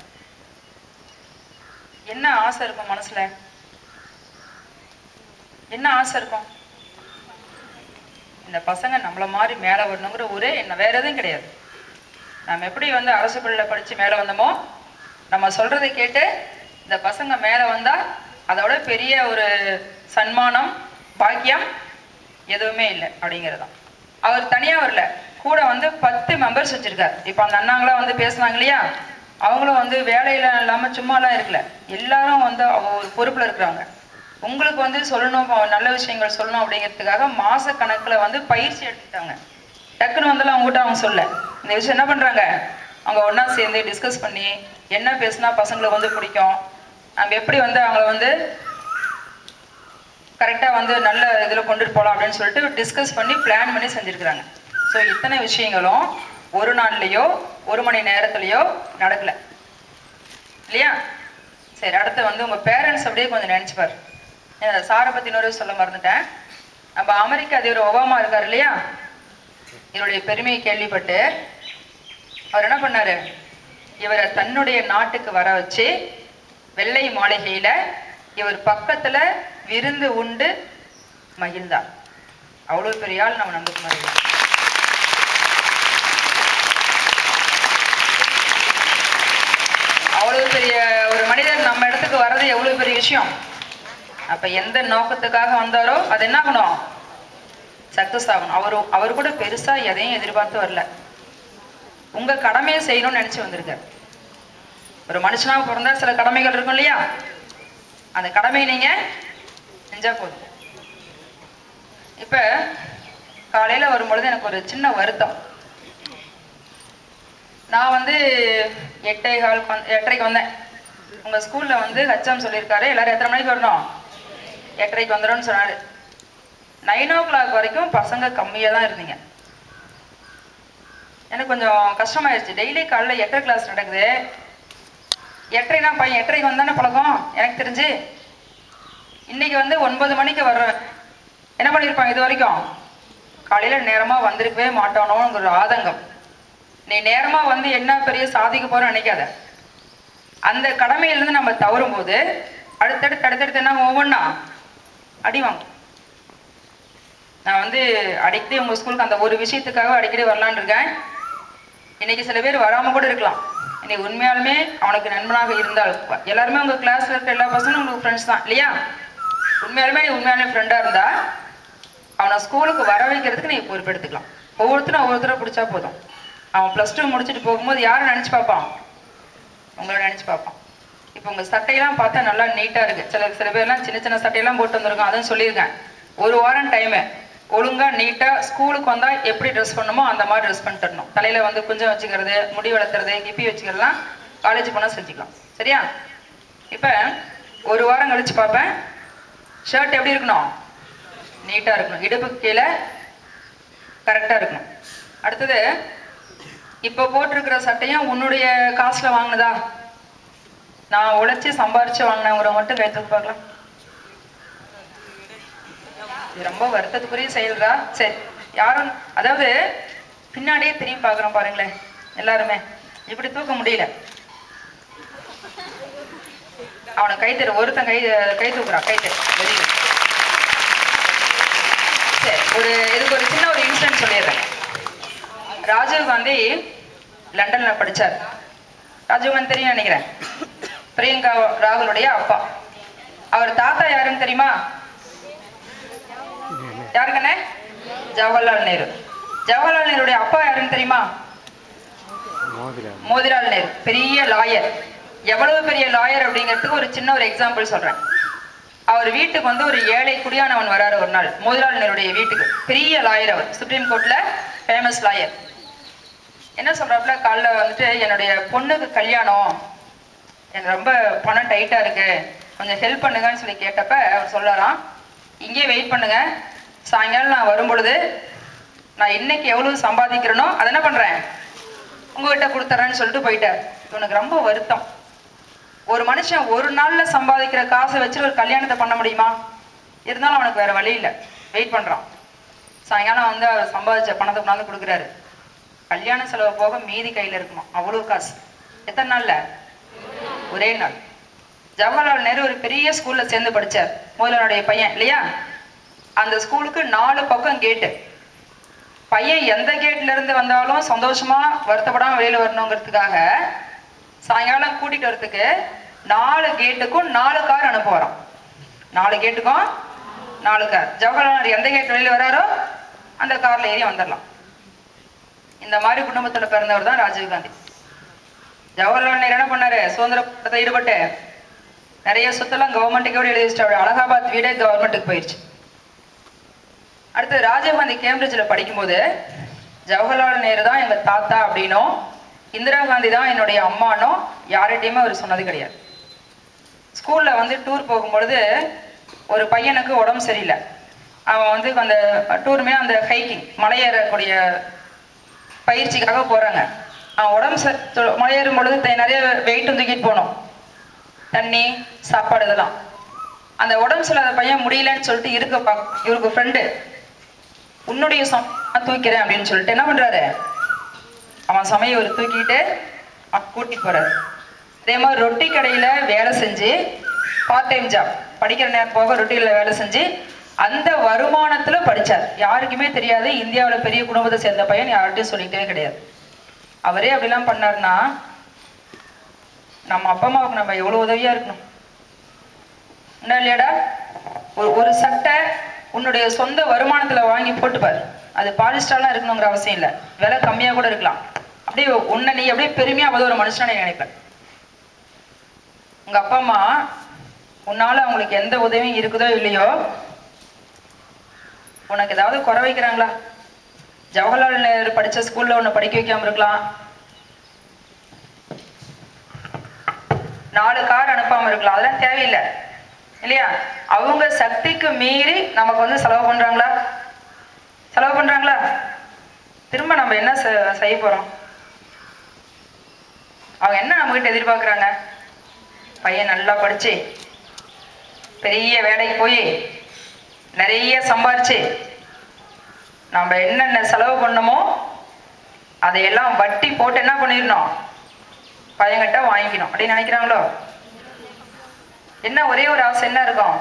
என்ன ஆசை இருக்கும் மனசுல என்ன ஆசை இருக்கும் இந்த பசங்க நம்மள மாதிரி மேல வரணுங்கிற ஒரே என்ன வேற எதுவும் கிடையாது நம்ம எப்படி வந்து அரசு பள்ளியில படிச்சு மேல வந்தோமோ நம்ம சொல்றதை கேட்டு இந்த பசங்க மேல வந்தா அதோட பெரிய ஒரு சன்மானம் பாக்கியம் எதுவுமே இல்லை அப்படிங்கிறதுதான் அவர் தனியா வரல கூட வந்து பத்து மெம்பர்ஸ் வச்சிருக்காரு இப்போ அந்த அண்ணாங்களாம் வந்து பேசுனாங்க இல்லையா அவங்களும் வந்து வேலையில இல்லாம சும்மாலாம் இருக்கல எல்லாரும் வந்து அவ- ஒரு பொறுப்புல இருக்கிறவங்க உங்களுக்கு வந்து சொல்லணும் ப- நல்ல விஷயங்கள் சொல்லணும் அப்படிங்கிறதுக்காக மாச கணக்குல வந்து பயிற்சி எடுத்துட்டாங்க டக்குன்னு வந்தாலும் அவங்ககிட்ட அவங்க சொல்ல இந்த விஷயம் என்ன பண்றாங்க அவங்க ஒண்ணா சேர்ந்து டிஸ்கஸ் பண்ணி என்ன பேசினா பசங்களுக்கு வந்து பிடிக்கும் நம்ம எப்படி வந்து அவங்கள வந்து கரெக்டாக வந்து நல்ல இதில் கொண்டுட்டு போகலாம் அப்படின்னு சொல்லிட்டு டிஸ்கஸ் பண்ணி பிளான் பண்ணி செஞ்சுருக்குறாங்க ஸோ இத்தனை விஷயங்களும் ஒரு நாள்லையோ ஒரு மணி நேரத்துலையோ நடக்கல இல்லையா சரி அடுத்து வந்து உங்கள் பேரண்ட்ஸ் அப்படியே கொஞ்சம் நினச்சிப்பார் சாரை பற்றி இன்னொரு சொல்ல மறந்துட்டேன் நம்ம அமெரிக்க அதிபர் ஒபாமா இருக்கார் இல்லையா இவருடைய பெருமையை கேள்விப்பட்டு அவர் என்ன பண்ணாரு இவரை தன்னுடைய நாட்டுக்கு வர வச்சு வெள்ளை மாளிகையில இவர் பக்கத்துல விருந்து உண்டு மகிழ்ந்தார் அவ்வளவு பெரிய ஆள் நம்ம நம்புக்குமாரி அவ்வளவு பெரிய ஒரு மனிதர் நம்ம இடத்துக்கு வர்றது எவ்வளவு பெரிய விஷயம் அப்ப எந்த நோக்கத்துக்காக வந்தாரோ அது என்ன ஆகணும் சக்சஸ் ஆகணும் அவரு அவர் கூட பெருசா எதையும் எதிர்பார்த்து வரல உங்க கடமையை செய்யணும்னு நினைச்சு வந்திருக்காரு ஒரு மனுஷனா பிறந்தா சில கடமைகள் இருக்கும் இல்லையா அந்த கடமையை நீங்க செஞ்சா போதும் இப்ப காலையில வரும்பொழுது எனக்கு ஒரு சின்ன வருத்தம் நான் வந்து எட்டே கால் எட்டரைக்கு வந்தேன் உங்க ஸ்கூல்ல வந்து ஹச்எம் சொல்லியிருக்காரு எல்லாரும் எத்தனை மணிக்கு வரணும் எட்டரைக்கு வந்துடும்னு சொன்னாரு நைன் ஓ கிளாக் வரைக்கும் பசங்க கம்மியாக தான் இருந்தீங்க எனக்கு கொஞ்சம் கஷ்டமாயிருச்சு டெய்லி காலைல எட்டரை கிளாஸ் நடக்குது எட்டரைனா பையன் எட்டரைக்கு வந்தானே பழக்கம் எனக்கு தெரிஞ்சு இன்னைக்கு வந்து ஒன்பது மணிக்கு வர்றேன் என்ன பண்ணியிருப்பாங்க இது வரைக்கும் காலையில நேரமா வந்திருக்கவே மாட்டானோங்கிற ஒரு ஆதங்கம் நீ நேரமா வந்து என்ன பெரிய சாதிக்க போறன்னு நினைக்காத அந்த கடமையிலிருந்து நம்ம தவறும் போது அடுத்தடுத்து அடுத்தடுத்து என்ன ஒவ்வொன்றா அடி வாங்கும் நான் வந்து அடிக்கடி உங்க ஸ்கூலுக்கு அந்த ஒரு விஷயத்துக்காக அடிக்கடி வரலான்னு இருக்கேன் இன்னைக்கு சில பேர் வராம கூட இருக்கலாம் இன்னைக்கு உண்மையாலுமே அவனுக்கு நண்பனாக இருந்தால் எல்லாருமே உங்க கிளாஸ்ல இருக்க எல்லா பசங்களும் உங்களுக்கு ஃப்ரெண்ட்ஸ் தான் இல்லையா உண்மையாலுமே நீ உண்மையாலுமே ஃப்ரெண்டா இருந்தா அவனை ஸ்கூலுக்கு வர வைக்கிறதுக்கு நீங்க பொறுப்பெடுத்துக்கலாம் ஒவ்வொருத்தரும் ஒவ்வொருத்தரை பிடிச்சா போதும் அவன் ப்ளஸ் டூ முடிச்சுட்டு போகும்போது யாரை நினைச்சு பார்ப்பான் உங்களை நினைச்சு பார்ப்பான் இப்போ உங்க சட்டையெல்லாம் பார்த்தா நல்லா நீட்டா இருக்கு சில சில பேர்லாம் சின்ன சின்ன சட்டையெல்லாம் போட்டு வந்திருக்கோம் அதான் சொல்லியிருக்கேன் ஒரு வாரம் டைமு ஒழுங்கா நீட்டா ஸ்கூலுக்கு வந்தா எப்படி ட்ரெஸ் பண்ணுமோ அந்த மாதிரி ட்ரெஸ் பண்ணிட்டு வரணும் தலையில வந்து குஞ்சம் வச்சுக்கிறது முடி வளர்த்துறது கிப்பி வச்சுக்கிறதுலாம் காலேஜ் போனா செஞ்சுக்கலாம் சரியா இப்ப ஒரு வாரம் கழிச்சு பார்ப்பேன் ஷர்ட் எப்படி இருக்கணும் நீட்டா இருக்கணும் இடுப்புக்கு கீழே கரெக்டா இருக்கணும் அடுத்தது இப்போ போட்டிருக்கிற சட்டையும் உன்னுடைய காசுல வாங்கினதா நான் உழைச்சி சம்பாரிச்சு வாங்கினவரை மட்டும் கை தூக்கி பார்க்கலாம் இது ரொம்ப வருத்தத்துக்குரிய செயல்டா சரி யாரும் அதாவது பின்னாடியே திரும்பி பார்க்குறோம் பாருங்களேன் எல்லாருமே இப்படி தூக்க முடியல அவனை கை தரு ஒருத்தன் கை கை தூக்குறான் கை தரு வெரி குட் சரி ஒரு இதுக்கு ஒரு சின்ன ஒரு இன்சிடென்ட் சொல்லிடுறேன் ராஜீவ் காந்தி லண்டன்ல படிச்சார் ராஜீவ் காந்தி தெரியும் நினைக்கிறேன் பிரியங்கா ராகுலுடைய அப்பா அவர் தாத்தா யாருன்னு தெரியுமா யாருக்கண்ணே ஜவஹர்லால் நேரு ஜவஹர்லால் நேருடைய அப்பா யாருன்னு தெரியுமா மோதிலால் நேரு பெரிய லாயர் எவ்வளவு பெரிய லாயர் அப்படிங்கிறதுக்கு ஒரு சின்ன ஒரு எக்ஸாம்பிள் சொல்றேன் அவர் வீட்டுக்கு வந்து ஒரு ஏழை குடியானவன் வராரு ஒரு நாள் மோதிலால் நேருடைய வீட்டுக்கு பெரிய லாயர் அவர் சுப்ரீம் கோர்ட்ல ஃபேமஸ் லாயர் என்ன சொல்றாப்புல காலைல வந்துட்டு என்னுடைய பொண்ணுக்கு கல்யாணம் எனக்கு ரொம்ப பணம் டைட்டா இருக்கு கொஞ்சம் ஹெல்ப் பண்ணுங்கன்னு சொல்லி கேட்டப்ப அவர் சொல்லலாம் இங்கேயே வெயிட் பண்ணுங்க சாயங்காலம் நான் வரும் பொழுது நான் இன்னைக்கு எவ்வளவு சம்பாதிக்கிறேனோ அதை என்ன பண்றேன் உங்ககிட்ட கொடுத்துட்றேன்னு சொல்லிட்டு போயிட்டார் இவனுக்கு ரொம்ப வருத்தம் ஒரு மனுஷன் ஒரு நாள்ல சம்பாதிக்கிற காசை வச்சு ஒரு கல்யாணத்தை பண்ண முடியுமா இருந்தாலும் அவனுக்கு வேற வழி இல்லை வெயிட் பண்றான் சாயங்காலம் வந்து அவர் சம்பாதிச்ச பணத்தை கொண்டாந்து கொடுக்குறாரு கல்யாண செலவு போக மீதி கையில இருக்குமா அவ்வளவு காசு எத்தனை நாள்ல ஒரே நாள் ஜவஹர்லால் நேரு ஒரு பெரிய ஸ்கூல்ல சேர்ந்து படிச்சார் முதலனுடைய பையன் இல்லையா அந்த ஸ்கூலுக்கு நாலு பக்கம் கேட்டு பையன் எந்த கேட்ல இருந்து வந்தாலும் சந்தோஷமா வருத்தப்படாம வெளியில வரணுங்கிறதுக்காக சாயங்காலம் கூட்டிட்டு வரதுக்கு நாலு கேட்டுக்கும் நாலு கார் அனுப்ப வரோம் நாலு கேட்டுக்கும் நாலு கார் ஜவஹர்லால் நேரு எந்த கேட் வெளியில வராரோ அந்த கார்ல ஏறி வந்துடலாம் இந்த மாதிரி குடும்பத்துல பிறந்தவர் தான் ராஜீவ் காந்தி ஜவஹர்லால் நேரு என்ன பண்ணாரு சுதந்திர போராட்டத்தில் ஈடுபட்டு நிறைய சொத்தெல்லாம் கவர்மெண்ட்டுக்கு கூட எழுதி வச்சிட்டாரு அலகாபாத் வீடே கவர்மெண்ட்டுக்கு போயிடுச்சு அடுத்து ராஜீவ்காந்தி கேம்பிரிட்ஜ்ல படிக்கும்போது ஜவஹர்லால் நேரு தான் எங்க தாத்தா அப்படின்னும் இந்திரா காந்தி தான் என்னுடைய அம்மானும் யார்கிட்டயுமே அவர் சொன்னது கிடையாது ஸ்கூல்ல வந்து டூர் போகும்பொழுது ஒரு பையனுக்கு உடம்பு சரியில்லை அவன் வந்து அந்த டூருமே அந்த ஹைக்கிங் மலையேறக்கூடிய பயிற்சிக்காக போறாங்க அவன் உடம்பு ச- தொ- மலையேறும் பொழுது த- நிறைய வெயிட் தூக்கிட்டு போகணும் தண்ணி சாப்பாடு இதெல்லாம் அந்த உடம்பு சரியில்லாத பையன் முடியலன்னு சொல்லிட்டு இருக்க பா இவருக்கு ஃப்ரெண்டு உன்னுடைய சம் நான் தூக்கிறேன் அப்படின்னு சொல்லிட்டு என்ன பண்றாரு அவன் சமயம் இவர் தூக்கிட்டு அவன் கூட்டிட்டு போறாரு அதே மாதிரி ரொட்டி கடையில வேலை செஞ்சு பார்ட் டைம் ஜாப் படிக்கிற நேரம் போக ரொட்டி கடையில வேலை செஞ்சு அந்த வருமானத்துல படிச்சார் யாருக்குமே தெரியாது இந்தியாவுல பெரிய குடும்பத்தை சேர்ந்த பையன் யார்கிட்டயும் சொல்லிக்கிட்டே கிடையாது அவரே அப்படிலாம் பண்ணாருன்னா நம்ம அப்பா அம்மாவுக்கு நம்ம எவ்வளவு உதவியா இருக்கணும் என்ன இல்லையாடா ஒரு ஒரு சட்டை உன்னுடைய சொந்த வருமானத்துல வாங்கி போட்டுப்பார் அது பாலிஸ்டர்லாம் இருக்கணுங்கிற அவசியம் இல்லை விலை கம்மியா கூட இருக்கலாம் அப்படியே உன்னை நீ அப்படியே பெருமையா வந்து ஒரு மனுஷனை நீ நினைப்ப உங்க அப்பா அம்மா உன்னால அவங்களுக்கு எந்த உதவியும் இருக்குதோ இல்லையோ உனக்கு ஏதாவது குறை வைக்கிறாங்களா ஜவஹர்லால் நேரு படிச்ச ஸ்கூல்ல உன்னை படிக்க வைக்காம இருக்கலாம் நாலு கார் அனுப்பாம இருக்கலாம் அதெல்லாம் தேவையில்லை இல்லையா அவங்க சக்திக்கு மீறி நமக்கு வந்து செலவு பண்றாங்களா செலவு பண்றாங்களா திரும்ப நம்ம என்ன செ- செய்ய போறோம் அவங்க என்ன நம்ம கிட்ட எதிர்பார்க்கறாங்க பையன் நல்லா படிச்சு பெரிய வேலைக்கு போய் நிறைய சம்பாரிச்சு நம்ம என்னென்ன செலவு பண்ணமோ அதையெல்லாம் வட்டி போட்டு என்ன பண்ணிடணும் பையன்கிட்ட வாங்கிக்கணும் அப்படின்னு நினைக்கிறாங்களோ என்ன ஒரே ஒரு ஆசை என்ன இருக்கும்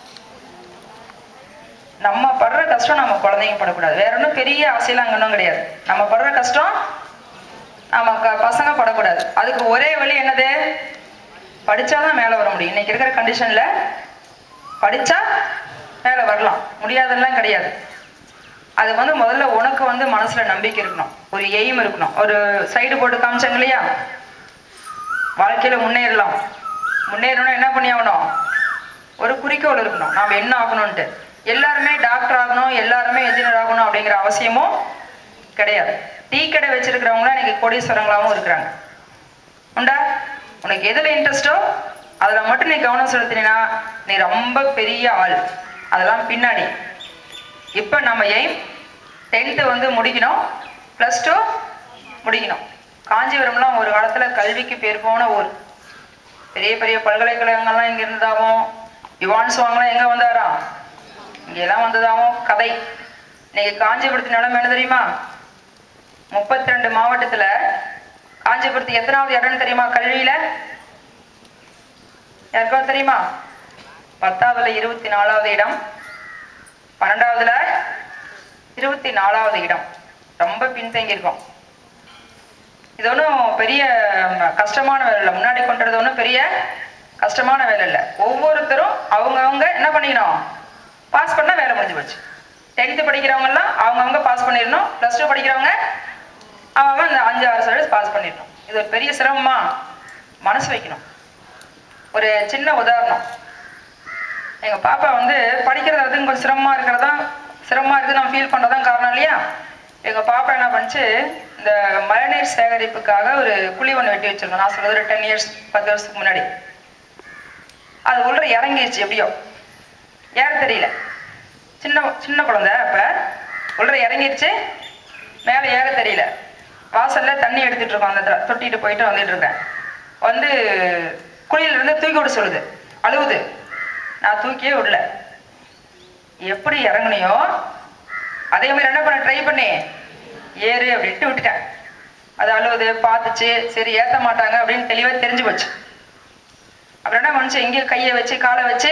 நம்ம படுற கஷ்டம் நம்ம குழந்தைங்க படக்கூடாது வேற ஒன்றும் பெரிய ஆசையெல்லாம் அங்கே ஒன்றும் கிடையாது நம்ம படுற கஷ்டம் நம்ம க- பசங்க படக்கூடாது அதுக்கு ஒரே வழி என்னது படிச்சாதான் மேலே வர முடியும் இன்னைக்கு இருக்கிற கண்டிஷன்ல படிச்சா மேலே வரலாம் முடியாதெல்லாம் கிடையாது அது வந்து முதல்ல உனக்கு வந்து மனசுல நம்பிக்கை இருக்கணும் ஒரு எய்ம் இருக்கணும் ஒரு சைடு போட்டு காமிச்சாங்க இல்லையா வாழ்க்கையில முன்னேறலாம் முன்னேறணும்னா என்ன பண்ணி ஆகணும் ஒரு குறிக்கோள் இருக்கணும் நாம என்ன ஆகணும்ட்டு எல்லாருமே டாக்டர் ஆகணும் எல்லாருமே என்ஜினியர் ஆகணும் அப்படிங்கிற அவசியமும் கிடையாது டீ கடை வச்சிருக்கிறவங்களாம் இன்னைக்கு கோடீஸ்வரங்களாகவும் இருக்கிறாங்க உண்டா உனக்கு எதுல இன்ட்ரெஸ்டோ அதுல மட்டும் நீ கவனம் செலுத்தினா நீ ரொம்ப பெரிய ஆள் அதெல்லாம் பின்னாடி இப்போ நம்ம எய்ம் டென்த்து வந்து முடிக்கணும் ப்ளஸ் டூ முடிக்கணும் காஞ்சிபுரம்லாம் ஒரு காலத்துல கல்விக்கு பேர் போன ஊர் பெரிய பெரிய பல்கலைக்கழகங்கள்லாம் இங்க இருந்ததாகவும் யுவான் சுவாங்கலாம் எங்க வந்தாராம் இங்கெல்லாம் வந்ததாகவும் கதை இன்னைக்கு காஞ்சிபுரத்து நிலைமை என்ன தெரியுமா முப்பத்தி ரெண்டு மாவட்டத்துல காஞ்சிபுரத்து எத்தனாவது இடம்னு தெரியுமா கல்வியில யாருக்காவது தெரியுமா பத்தாவதுல இருபத்தி நாலாவது இடம் பன்னெண்டாவதுல இருபத்தி நாலாவது இடம் ரொம்ப பின்தங்கி இருக்கோம் இது ஒன்றும் பெரிய ம், கஷ்டமான வேலை இல்லை முன்னாடி கொண்டுறது ஒன்றும் பெரிய கஷ்டமான வேலை இல்லை ஒவ்வொருத்தரும் அவங்கவங்க என்ன பண்ணிக்கணும் பாஸ் பண்ணால் வேலை முடிஞ்சு போச்சு டென்த்து படிக்கிறவங்கலாம் அவங்கவங்க பாஸ் பண்ணிடணும் ப்ளஸ் டூ படிக்கிறவங்க அவன் அந்த அஞ்சு ஆறு சர்வீஸ் பாஸ் பண்ணிடணும் இது ஒரு பெரிய சிரமமா மனசு வைக்கணும் ஒரு சின்ன உதாரணம் எங்க பாப்பா வந்து படிக்கிறது அது கொஞ்சம் சிரமமா இருக்கிறதா சிரமமா இருக்கு நம்ம ஃபீல் பண்றதான் காரணம் இல்லையா எங்க பாப்பா என்ன பண்ணுச்சு இந்த மழைநீர் சேகரிப்புக்காக ஒரு குழி ஒன்று வெட்டி வச்சிருக்கோம் நான் சொல்றது ஒரு டென் இயர்ஸ் பத்து வருஷத்துக்கு முன்னாடி அது உள்ள இறங்கிருச்சு எப்படியோ ஏற தெரியல சின்ன சின்ன குழந்தை அப்ப உள்ள இறங்கிருச்சு மேலே ஏற தெரியல வாசல்ல தண்ணி எடுத்துட்டு இருக்கோம் அந்த இடத்துல. தொட்டிட்டு போயிட்டு வந்துட்டு இருக்கேன் வந்து குழியில இருந்து தூக்கி விட சொல்லுது அழுவுது நான் தூக்கியே விடல எப்படி இறங்குனியோ அதே மாதிரி என்ன பண்ண ட்ரை பண்ணி ஏறு அப்படின்ட்டு விட்டுட்டேன் அது அழுவுது பார்த்துச்சு சரி ஏத்த மாட்டாங்க அப்படின்னு தெளிவா தெரிஞ்சு போச்சு அப்புறம் என்ன பண்ணுச்சு இங்கே கையை வச்சு காலை வச்சு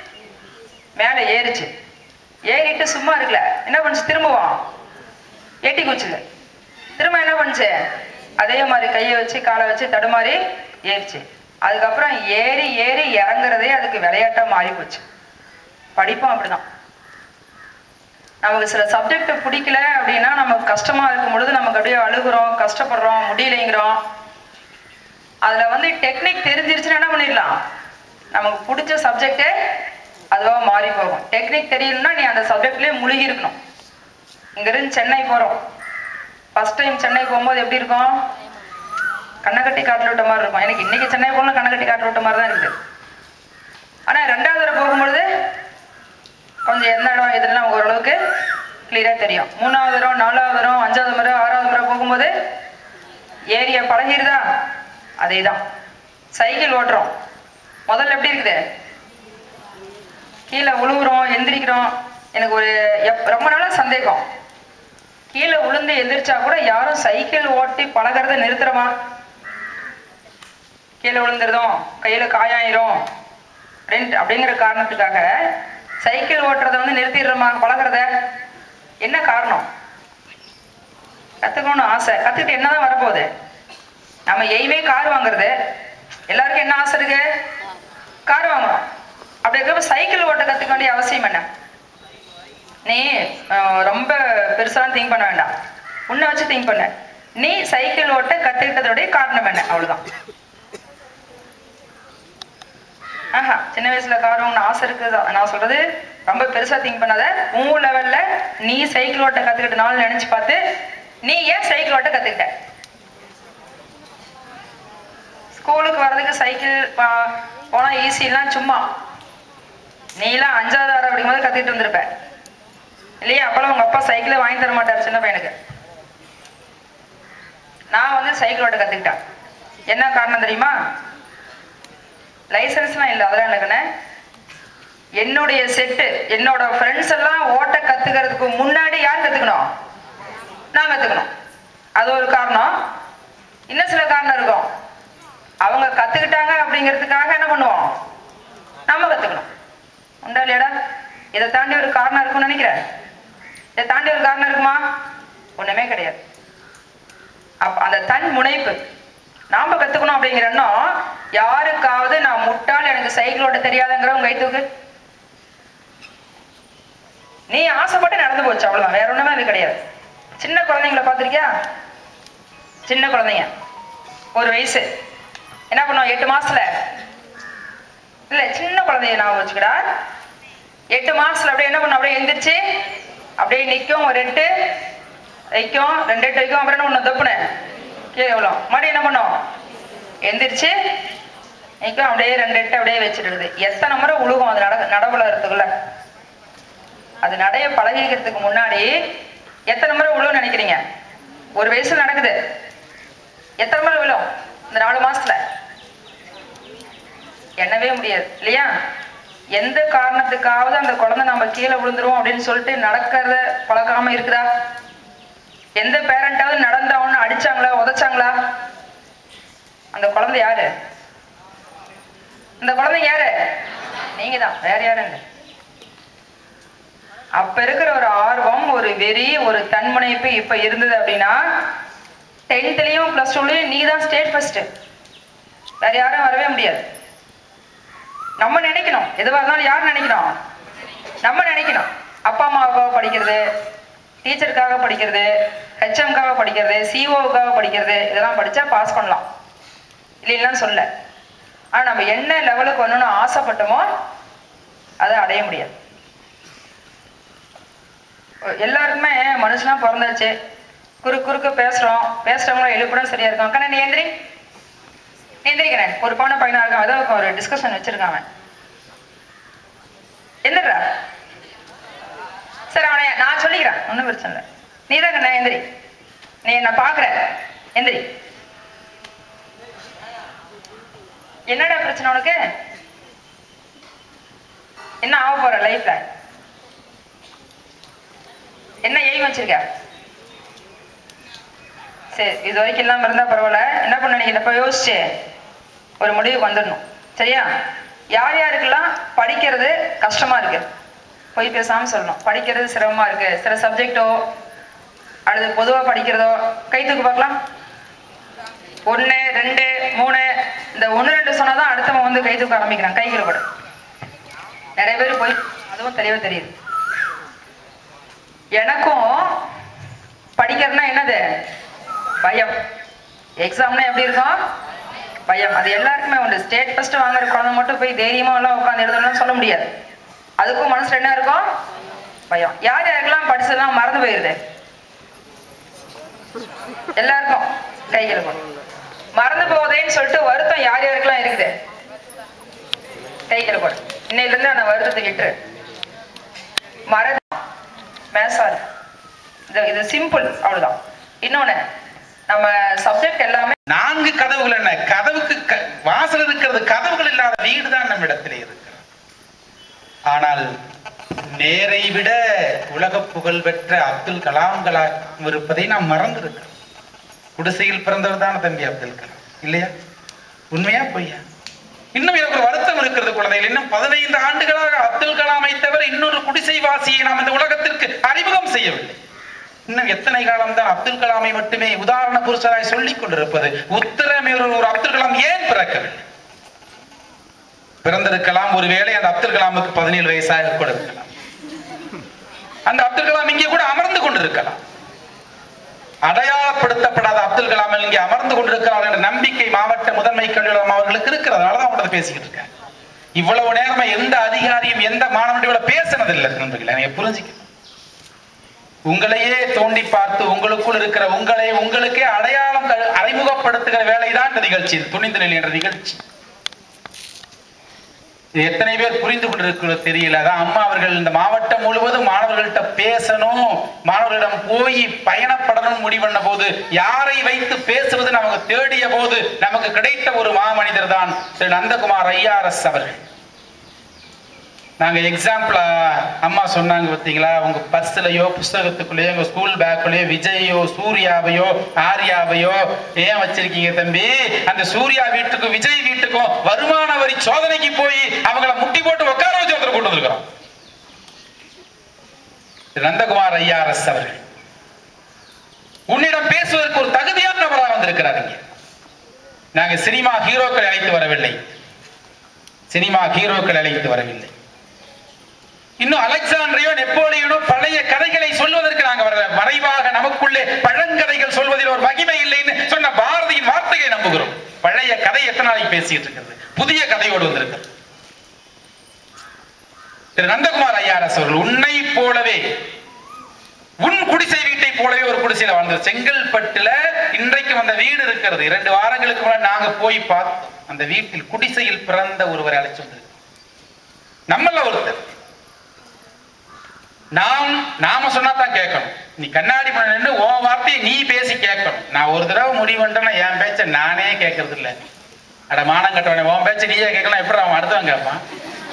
மேலே ஏறிச்சு ஏறிட்டு சும்மா இருக்கல என்ன பண்ணுச்சு திரும்பவும் எட்டி குச்சுது திரும்ப என்ன பண்ணுச்சு அதே மாதிரி கையை வச்சு காலை வச்சு தடுமாறி ஏறிச்சு அதுக்கப்புறம் ஏறி ஏறி இறங்குறதே அதுக்கு விளையாட்டா மாறி போச்சு படிப்பும் அப்படிதான் நமக்கு சில சப்ஜெக்ட் பிடிக்கல அப்படின்னா நமக்கு கஷ்டமா இருக்கும் பொழுது நமக்கு அப்படியே அழுகுறோம் கஷ்டப்படுறோம் முடியலைங்கிறோம் அதுல வந்து டெக்னிக் தெரிஞ்சிருச்சுன்னா என்ன பண்ணிடலாம் நமக்கு பிடிச்ச சப்ஜெக்டே அதுவா மாறி போகும் டெக்னிக் தெரியலன்னா நீ அந்த சப்ஜெக்ட்லயே முழுகி இருக்கணும் இங்கிருந்து சென்னை போறோம் ஃபர்ஸ்ட் டைம் சென்னை போகும்போது எப்படி இருக்கும் கண்ணை கட்டி காட்டில் விட்ட மாதிரி இருக்கும் எனக்கு இன்னைக்கு சென்னை போகணும் கண்ணை கட்டி காட்டில் விட்ட மாதிரி தான் இருக்குது ஆனா ரெண்டாவது தடவை போகும்பொழுது கொஞ்சம் எந்த இடம் இதெல்லாம் ஓரளவுக்கு கிளியரா தெரியும் மூணாவது தடவை நாலாவது தடவை அஞ்சாவது முறை ஆறாவது முறை போகும்போது ஏரியா பழகிருதா அதே தான் சைக்கிள் ஓட்டுறோம் முதல்ல எப்படி இருக்குது கீழே உழுவுறோம் எந்திரிக்கிறோம் எனக்கு ஒரு எப் ரொம்ப நாளா சந்தேகம் கீழே உளுந்து எந்திரிச்சா கூட யாரும் சைக்கிள் ஓட்டி பழகிறத நிறுத்துறோமா கீழே விழுந்துருதோம் கையில காயாயிரும் அப்படின்னு அப்படிங்கிற காரணத்துக்காக சைக்கிள் ஓட்டுறத வந்து நிறுத்திடுறோமா பழகிறத என்ன காரணம் கத்துக்கணும்னு ஆசை கத்துக்கிட்டு என்னதான் வரப்போகுது நம்ம எய்மே கார் வாங்குறது எல்லாருக்கும் என்ன ஆசை இருக்கு கார் வாங்கணும் அப்படி இருக்கப்ப சைக்கிள் ஓட்ட கத்துக்க வேண்டிய அவசியம் என்ன நீ அஹ், ரொம்ப பெருசாலாம் திங்க் பண்ண வேண்டாம் உன்னை வச்சு திங்க் பண்ண நீ சைக்கிள் ஓட்ட கத்துக்கிட்டதோடைய காரணம் என்ன அவ்வளவுதான் ஆஹா சின்ன வயசுல கார் வாங்கணும் ஆசை இருக்குது நான் சொல்றது ரொம்ப பெருசா திங்க் பண்ணாத உன் லெவல்ல நீ சைக்கிள் ஓட்ட கத்துக்கிட்ட நாள் நினைச்சு பார்த்து நீ ஏன் சைக்கிள் ஓட்ட கத்துக்கிட்ட ஸ்கூலுக்கு வர்றதுக்கு சைக்கிள் பா- போனா ஈஸிலாம் சும்மா நீலாம் அஞ்சாவது ஆறு அப்படிங்கும்போது கத்துக்கிட்டு வந்திருப்ப இல்லையா அப்பெல்லாம் உங்க அப்பா சைக்கிளே வாங்கி தர மாட்டார் சின்ன பையனுக்கு நான் வந்து சைக்கிள் ஓட்ட கத்துக்கிட்டேன் என்ன காரணம் தெரியுமா லைசன்ஸ்லாம் இல்லை அதெல்லாம் எனக்குன்னு என்னுடைய செட்டு என்னோட ஃப்ரெண்ட்ஸ் எல்லாம் ஓட்ட கத்துக்கிறதுக்கு முன்னாடி யார் கத்துக்கணும் நான் கத்துக்கணும் அது ஒரு காரணம் இன்னும் சில காரணம் இருக்கும் அவங்க கத்துக்கிட்டாங்க அப்படிங்கிறதுக்காக என்ன பண்ணுவோம் நம்ம கத்துக்கணும் உண்டா இல்லையாடா இதை தாண்டி ஒரு காரணம் இருக்கும்னு நினைக்கிறேன் இதை தாண்டி ஒரு காரணம் இருக்குமா ஒண்ணுமே கிடையாது அப்ப அந்த தன் முனைப்பு நாம கத்துக்கணும் அப்படிங்கிற எண்ணம் யாருக்காவது நான் முட்டாள் எனக்கு சைக்கிள் ஓட்ட தெரியாதுங்கிறவங்க கை தூக்கு நீ ஆசைப்பட்டு நடந்து போச்சு அவ்வளவுதான் வேற ஒண்ணுமே அது கிடையாது சின்ன குழந்தைங்களை பார்த்திருக்கியா சின்ன குழந்தைங்க ஒரு வயசு என்ன பண்ணுவோம் எட்டு மாசத்துல இல்ல சின்ன குழந்தைய நான் வச்சுக்கடா எட்டு மாசத்துல அப்படியே என்ன பண்ணும் அப்படியே எந்திரிச்சு அப்படியே நிக்கும் ஒரு எட்டு வைக்கும் ரெண்டு எட்டு வைக்கும் அப்புறம் என்ன பண்ணும் தப்புனு கீழே விழும் மறுபடியும் என்ன பண்ணும் எந்திரிச்சு நிக்கும் அப்படியே ரெண்டு எட்டு அப்படியே வச்சிருக்குது எத்தனை முறை உழுகும் அது நட நடவுலறதுக்குள்ள அது நடைய பழகிக்கிறதுக்கு முன்னாடி எத்தனை முறை விழுவும் நினைக்கிறீங்க ஒரு வயசுல நடக்குது எத்தனை முறை விழும் இந்த நாலு மாசத்துல எண்ணவே முடியாது இல்லையா எந்த காரணத்துக்காவது அந்த குழந்தை நம்ம கீழே விழுந்துரும் அப்படின்னு சொல்லிட்டு நடக்கிறத பழகாம இருக்குதா எந்த பேரண்டாவது நடந்தவன்னு அடிச்சாங்களா உதைச்சாங்களா அந்த குழந்தை யாரு இந்த குழந்தை யாரு நீங்க தான் வேற யாரும் இல்லை அப்ப இருக்கிற ஒரு ஆர்வம் ஒரு வெறி ஒரு தன்முனைப்பு இப்ப இருந்தது அப்படின்னா டென்த்லயும் பிளஸ் டூலயும் நீ தான் ஸ்டேட் ஃபர்ஸ்ட் வேற யாரும் வரவே முடியாது நம்ம நினைக்கணும் எதுவாக இருந்தாலும் யார் நினைக்கணும் நம்ம நினைக்கணும் அப்பா அம்மாவுக்காக படிக்கிறது டீச்சருக்காக படிக்கிறது ஹெச்எம்காக படிக்கிறது சிஓவுக்காக படிக்கிறது இதெல்லாம் படிச்சா பாஸ் பண்ணலாம் இல்லைன்னா சொல்ல ஆனா நம்ம என்ன லெவலுக்கு வரணும்னு ஆசைப்பட்டோமோ அதை அடைய முடியாது எல்லாருக்குமே மனுஷனா பிறந்தாச்சு குறு குறுக்கு பேசுறோம் பேசுறவங்கள எழுப்பினா சரியா இருக்கும் கண்ணா நீ எந்திரி நீ எந்திரிக்கிறேன் ஒரு பவுன பையனா இருக்கான் ஏதோ ஒரு டிஸ்கஷன் வச்சிருக்கான் அவன் எந்திரா சரி அவனை நான் சொல்லிக்கிறேன் ஒன்றும் பிரச்சனை இல்லை நீ தான் கண்ணா எந்திரி நீ என்ன பாக்குற எந்திரி என்னடா பிரச்சனை உனக்கு என்ன ஆக போற லைஃப்ல என்ன எய்ம் வச்சிருக்க சரி இது வரைக்கும் இல்லாம இருந்தா பரவாயில்ல என்ன பண்ண நீங்க இப்ப யோசிச்சு ஒரு முடிவுக்கு வந்துடணும் சரியா யார் யாருக்கெல்லாம் படிக்கிறது கஷ்டமா இருக்கு போய் பேசாம சொல்லணும் படிக்கிறது சிரமமா இருக்கு சில சப்ஜெக்டோ அல்லது பொதுவா படிக்கிறதோ கை தூக்கு பார்க்கலாம் ஒண்ணு ரெண்டு மூணு இந்த ஒண்ணு ரெண்டு சொன்னாதான் அடுத்தவன் வந்து கை தூக்க ஆரம்பிக்கிறான் கைகளை படும் நிறைய பேர் போய் அதுவும் தெரியவே தெரியுது எனக்கும் படிக்கிறதுனா என்னது பயம் எக்ஸாம்னா எப்படி இருக்கும் பயம் அது எல்லாருக்குமே உண்டு ஸ்டேட் ஃபர்ஸ்ட் வாங்குற குழந்தை மட்டும் போய் தைரியமா எல்லாம் உட்காந்து எழுதணும்னு சொல்ல முடியாது அதுக்கும் மனசுல என்ன இருக்கும் பயம் யார் யாருக்கெல்லாம் படிச்சதெல்லாம் மறந்து போயிருது எல்லாருக்கும் கைகள் போடும் மறந்து போகுதேன்னு சொல்லிட்டு வருத்தம் யார் யாருக்கெல்லாம் இருக்குது கைகள் போடும் இன்னையில இருந்து அந்த வருத்தத்தை விட்டுரு மறதி மேசாது இது இது சிம்பிள் அவ்வளவுதான் இன்னொன்னு நம்ம சப்ஜெக்ட் எல்லாமே நான்கு கதவுகள் என்ன கதவுக்கு க- வாசல் இருக்கிறது கதவுகள் இல்லாத வீடு தான் நம்ம இடத்திலே இருக்கிறது ஆனால் நேரை விட உலக புகழ் பெற்ற அப்துல் கலாம்களா இருப்பதை நாம் மறந்திருக்கிறோம் குடிசையில் பிறந்தவர் தானே தம்பி அப்துல் கலாம் இல்லையா உண்மையா பொய்யா இன்னும் எனக்கு ஒரு வருத்தம் இருக்கிறது குழந்தைகள் இன்னும் பதினைந்து ஆண்டுகளாக அப்துல் கலாமை தவிர இன்னொரு குடிசைவாசியை நாம் இந்த உலகத்திற்கு அறிமுகம் செய்யவில்லை இன்னும் எத்தனை காலம் தான் அப்துல் கலாமை மட்டுமே உதாரண புருஷராய் சொல்லிக் கொண்டிருப்பது உத்தரமே ஒரு ஒரு அப்துல் கலாம் ஏன் பிறக்கவில்லை பிறந்திருக்கலாம் ஒருவேளை அந்த அப்துல் கலாமுக்கு பதினேழு வயசாக கூட இருக்கலாம் அந்த அப்துல் கலாம் இங்கே கூட அமர்ந்து கொண்டிருக்கலாம் அடையாளப்படுத்தப்படாத அப்துல் கலாம் இங்கே அமர்ந்து கொண்டிருக்கிறார் என்ற நம்பிக்கை மாவட்ட முதன்மை கல்வியாளர் அவர்களுக்கு இருக்கிறது அதனால தான் அவங்கள பேசிக்கிட்டு இருக்கேன் இவ்வளவு நேரமா எந்த அதிகாரியும் எந்த மாணவனோட பேசினதில்லை நண்பர்களே நீங்க புரிஞ்சுக்க உங்களையே தோண்டி பார்த்து உங்களுக்குள் இருக்கிற உங்களை உங்களுக்கே அடையாளம் க- அறிமுகப்படுத்துகிற வேலைதான் இந்த நிகழ்ச்சி இது துணிந்து நிலை என்ற நிகழ்ச்சி இது எத்தனை பேர் புரிந்து கொண்டிருக்கிறது தெரியல அதான் அம்மா அவர்கள் இந்த மாவட்டம் முழுவதும் மாணவர்கள்ட்ட பேசணும் மாணவர்களிடம் போய் பயணப்படணும் முடிவு பண்ண போது யாரை வைத்து பேசுவது நமக்கு தேடிய போது நமக்கு கிடைத்த ஒரு மாமனிதர் தான் திரு நந்தகுமார் ஐஆர்எஸ் அவர்கள் நாங்க எக்ஸாம்பிளா அம்மா சொன்னாங்க பார்த்தீங்களா உங்க பர்ஸ்லயோ புஸ்தகத்துக்குள்ளேயோ உங்க ஸ்கூல் பேக்குள்ளேயோ விஜயோ சூர்யாவையோ ஆர்யாவையோ ஏன் வச்சிருக்கீங்க தம்பி அந்த சூர்யா வீட்டுக்கும் விஜய் வீட்டுக்கும் வருமான வரி சோதனைக்கு போய் அவங்கள முட்டி போட்டு உட்கார வச்சு ஒருத்தர் கொண்டு வந்திருக்கிறோம் திரு நந்தகுமார் ஐஆர்எஸ் அவர்கள் உன்னிடம் பேசுவதற்கு ஒரு தகுதியான நபராக வந்திருக்கிறார் இங்க நாங்க சினிமா ஹீரோக்களை அழைத்து வரவில்லை சினிமா ஹீரோக்கள் அழைத்து வரவில்லை இன்னும் அலெக்சாண்ட்ரியோ நெப்போலியனோ பழைய கதைகளை சொல்வதற்கு நாங்க வரல மறைவாக நமக்குள்ளே பழங்கதைகள் சொல்வதில் ஒரு மகிமை இல்லைன்னு சொன்ன பாரதியின் வார்த்தையை நம்புகிறோம் பழைய கதை எத்தனை நாளைக்கு பேசிட்டு இருக்கிறது புதிய கதையோடு வந்திருக்கிறது திரு நந்தகுமார் ஐயாரஸ் அவர்கள் உன்னை போலவே உன் குடிசை வீட்டை போலவே ஒரு குடிசையில வாழ்ந்தது செங்கல்பட்டுல இன்றைக்கு அந்த வீடு இருக்கிறது இரண்டு வாரங்களுக்கு முன்னாடி நாங்க போய் பார்த்தோம் அந்த வீட்டில் குடிசையில் பிறந்த ஒருவரை அழைச்சு வந்திருக்கிறோம் நம்மள ஒருத்தர் நாம் நாம சொன்னா தான் கேட்கணும் நீ கண்ணாடி பண்ண நின்று உன் வார்த்தையை நீ பேசி கேட்கணும் நான் ஒரு தடவை முடிவு பண்ணிட்டேன்னா என் பேச்ச நானே கேட்கறது இல்ல அட மானம் கட்டவனே உன் பேச்ச நீயே கேட்கலாம் எப்படி அவன் அடுத்தவன் கேட்பான்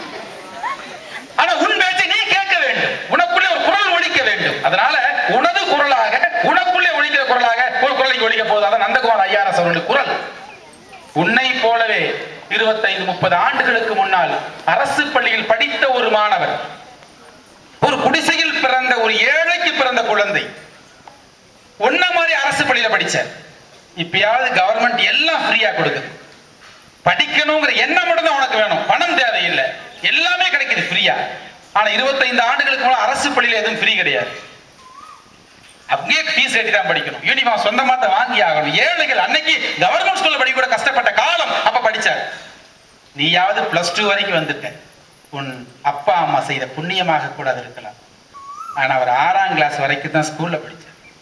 ஆனா உன் பேச்சை நீ கேட்க வேண்டும் உனக்குள்ளே ஒரு குரல் ஒலிக்க வேண்டும் அதனால உனது குரலாக உனக்குள்ளே ஒலிக்கிற குரலாக ஒரு குரலை ஒலிக்க போகுது அதான் நந்தகுமார் ஐயாரஸ் அவர்களுடைய குரல் உன்னை போலவே இருபத்தைந்து முப்பது ஆண்டுகளுக்கு முன்னால் அரசு பள்ளியில் படித்த ஒரு மாணவர் ஒரு குடிசையில் பிறந்த ஒரு ஏழைக்கு பிறந்த குழந்தை உன்ன மாதிரி அரசு பள்ளியில படிச்ச இப்பயாவது கவர்மெண்ட் எல்லாம் ஃப்ரீயா கொடுக்குது படிக்கணுங்கிற எண்ணம் மட்டும் தான் உனக்கு வேணும் பணம் தேவையில்லை எல்லாமே கிடைக்குது ஃப்ரீயா ஆனா இருபத்தைந்து ஆண்டுகளுக்கு முன்னாடி அரசு பள்ளியில எதுவும் ஃப்ரீ கிடையாது அப்படியே ஃபீஸ் கட்டி தான் படிக்கணும் யூனிஃபார்ம் சொந்தமா தான் வாங்கி ஆகணும் ஏழைகள் அன்னைக்கு கவர்மெண்ட் ஸ்கூல்ல படிக்க கூட கஷ்டப்பட்ட காலம் அப்ப படிச்சார் நீயாவது பிளஸ் டூ வரைக்கும் வந்திருக்க உன் அப்பா அம்மா செய்த புண்ணியமாக கூட அது இருக்கலாம் ஆனா அவர் ஆறாம் கிளாஸ் வரைக்கும் தான் ஸ்கூல்ல படிச்சார்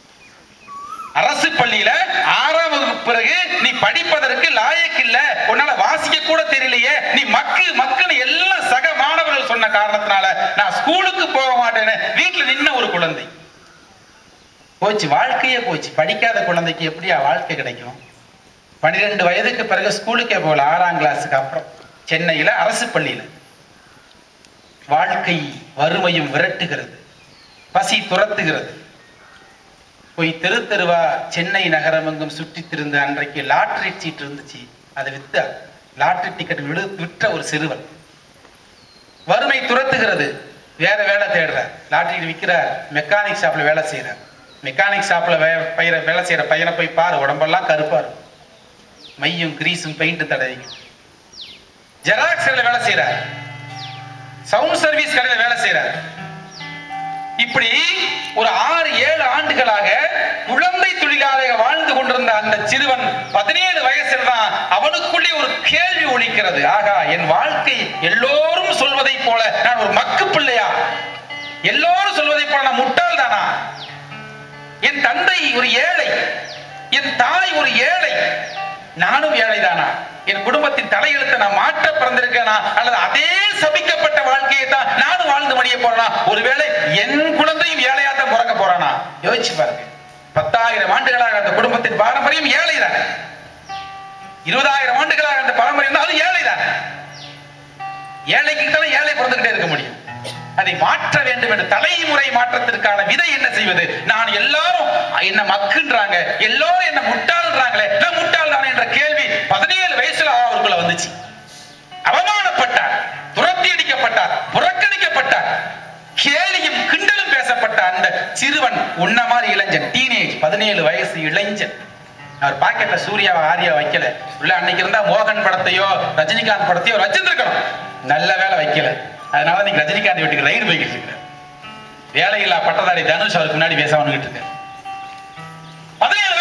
அரசு பள்ளியில ஆறாம் வகுப்பு பிறகு நீ படிப்பதற்கு லாயக்கு இல்ல உன்னால வாசிக்க கூட தெரியலையே நீ மக்கு மக்குன்னு எல்லாம் சக மாணவர்கள் சொன்ன காரணத்தினால நான் ஸ்கூலுக்கு போக மாட்டேன்னு வீட்டுல நின்ன ஒரு குழந்தை போச்சு வாழ்க்கையே போச்சு படிக்காத குழந்தைக்கு எப்படியா வாழ்க்கை கிடைக்கும் பன்னிரெண்டு வயதுக்கு பிறகு ஸ்கூலுக்கே போகல ஆறாம் கிளாஸுக்கு அப்புறம் சென்னையில அரசு பள்ளியில வாழ்க்கை வறுமையும் விரட்டுகிறது பசி துரத்துகிறது போய் தெரு தெருவா சென்னை நகரம் எங்கும் சுற்றித் திரிந்த அன்றைக்கு லாட்டரி சீட் இருந்துச்சு அதை வித்த லாட்டரி டிக்கெட் விடு விற்ற ஒரு சிறுவன் வறுமை துரத்துகிறது வேற வேலை தேடுறார் லாட்டரி விற்கிறார் மெக்கானிக் ஷாப்ல வேலை செய்யறார் மெக்கானிக் ஷாப்ல வே பயிர வேலை செய்யற பையனை போய் பாரு உடம்பெல்லாம் கருப்பா இருக்கும் மையும் கிரீஸும் பெயிண்ட் தடவி ஜெராக்ஸ் கடையில வேலை செய்யறார் சவுண்ட் சர்வீஸ் கடையில வேலை செய்யறார் இப்படி ஒரு ஆறு ஏழு ஆண்டுகளாக குழந்தை தொழிலாளியாக வாழ்ந்து கொண்டிருந்த அந்த சிறுவன் பதினேழு வயசில் தான் அவனுக்குள்ளே ஒரு கேள்வி ஒலிக்கிறது ஆகா என் வாழ்க்கை எல்லோரும் சொல்வதைப் போல நான் ஒரு மக்கு பிள்ளையா எல்லோரும் சொல்வதைப் போல நான் முட்டாள் தானா என் தந்தை ஒரு ஏழை என் தாய் ஒரு ஏழை நானும் ஏழைதானா என் குடும்பத்தின் தலையெழுத்தை நான் மாற்ற பிறந்திருக்கேனா அல்லது அதே சபிக்கப்பட்ட வாழ்க்கையை தான் நானும் வாழ்ந்து மடிய போறேனா ஒருவேளை என் குழந்தையும் ஏழையாத்தான் பிறக்க போறானா யோசிச்சு பாருங்க பத்தாயிரம் ஆண்டுகளாக அந்த குடும்பத்தின் பாரம்பரியம் ஏழைதான் இருபதாயிரம் ஆண்டுகளாக அந்த பாரம்பரியம் தான் அது ஏழைதான் ஏழைக்கு தானே ஏழை பிறந்துகிட்டே இருக்க முடியும் அதை மாற்ற வேண்டும் என்ற தலைமுறை மாற்றத்திற்கான விதை என்ன செய்வது நான் எல்லாரும் என்ன மக்குன்றாங்க எல்லாரும் என்ன முட்டாள்ன்றாங்களே நான் முட்டாள் தானே என்ற கேள்வி பதினேழு வயசுல அவருக்குள்ள வந்துச்சு அவமானப்பட்டார் துரத்தி அடிக்கப்பட்டார் புறக்கணிக்கப்பட்டார் கேலியும் கிண்டலும் பேசப்பட்ட அந்த சிறுவன் உன்ன மாதிரி இளைஞன் டீனேஜ் பதினேழு வயசு இளைஞன் அவர் பாக்கெட்ல சூர்யாவை ஆரியா வைக்கல உள்ள அன்னைக்கு இருந்தா மோகன் படத்தையோ ரஜினிகாந்த் படத்தையோ வச்சிருந்திருக்கணும் நல்ல வேலை வைக்கல அதனால நீங்க ரஜினிகாந்த் வீட்டுக்கு ரைடு போய்கிட்டு இருக்கிற வேலையில்லா பட்டதாரி தனுஷ் அவருக்கு முன்னாடி பேச வந்துகிட்டு இருக்காரு பதினேழு வயசுல யோசிச்சு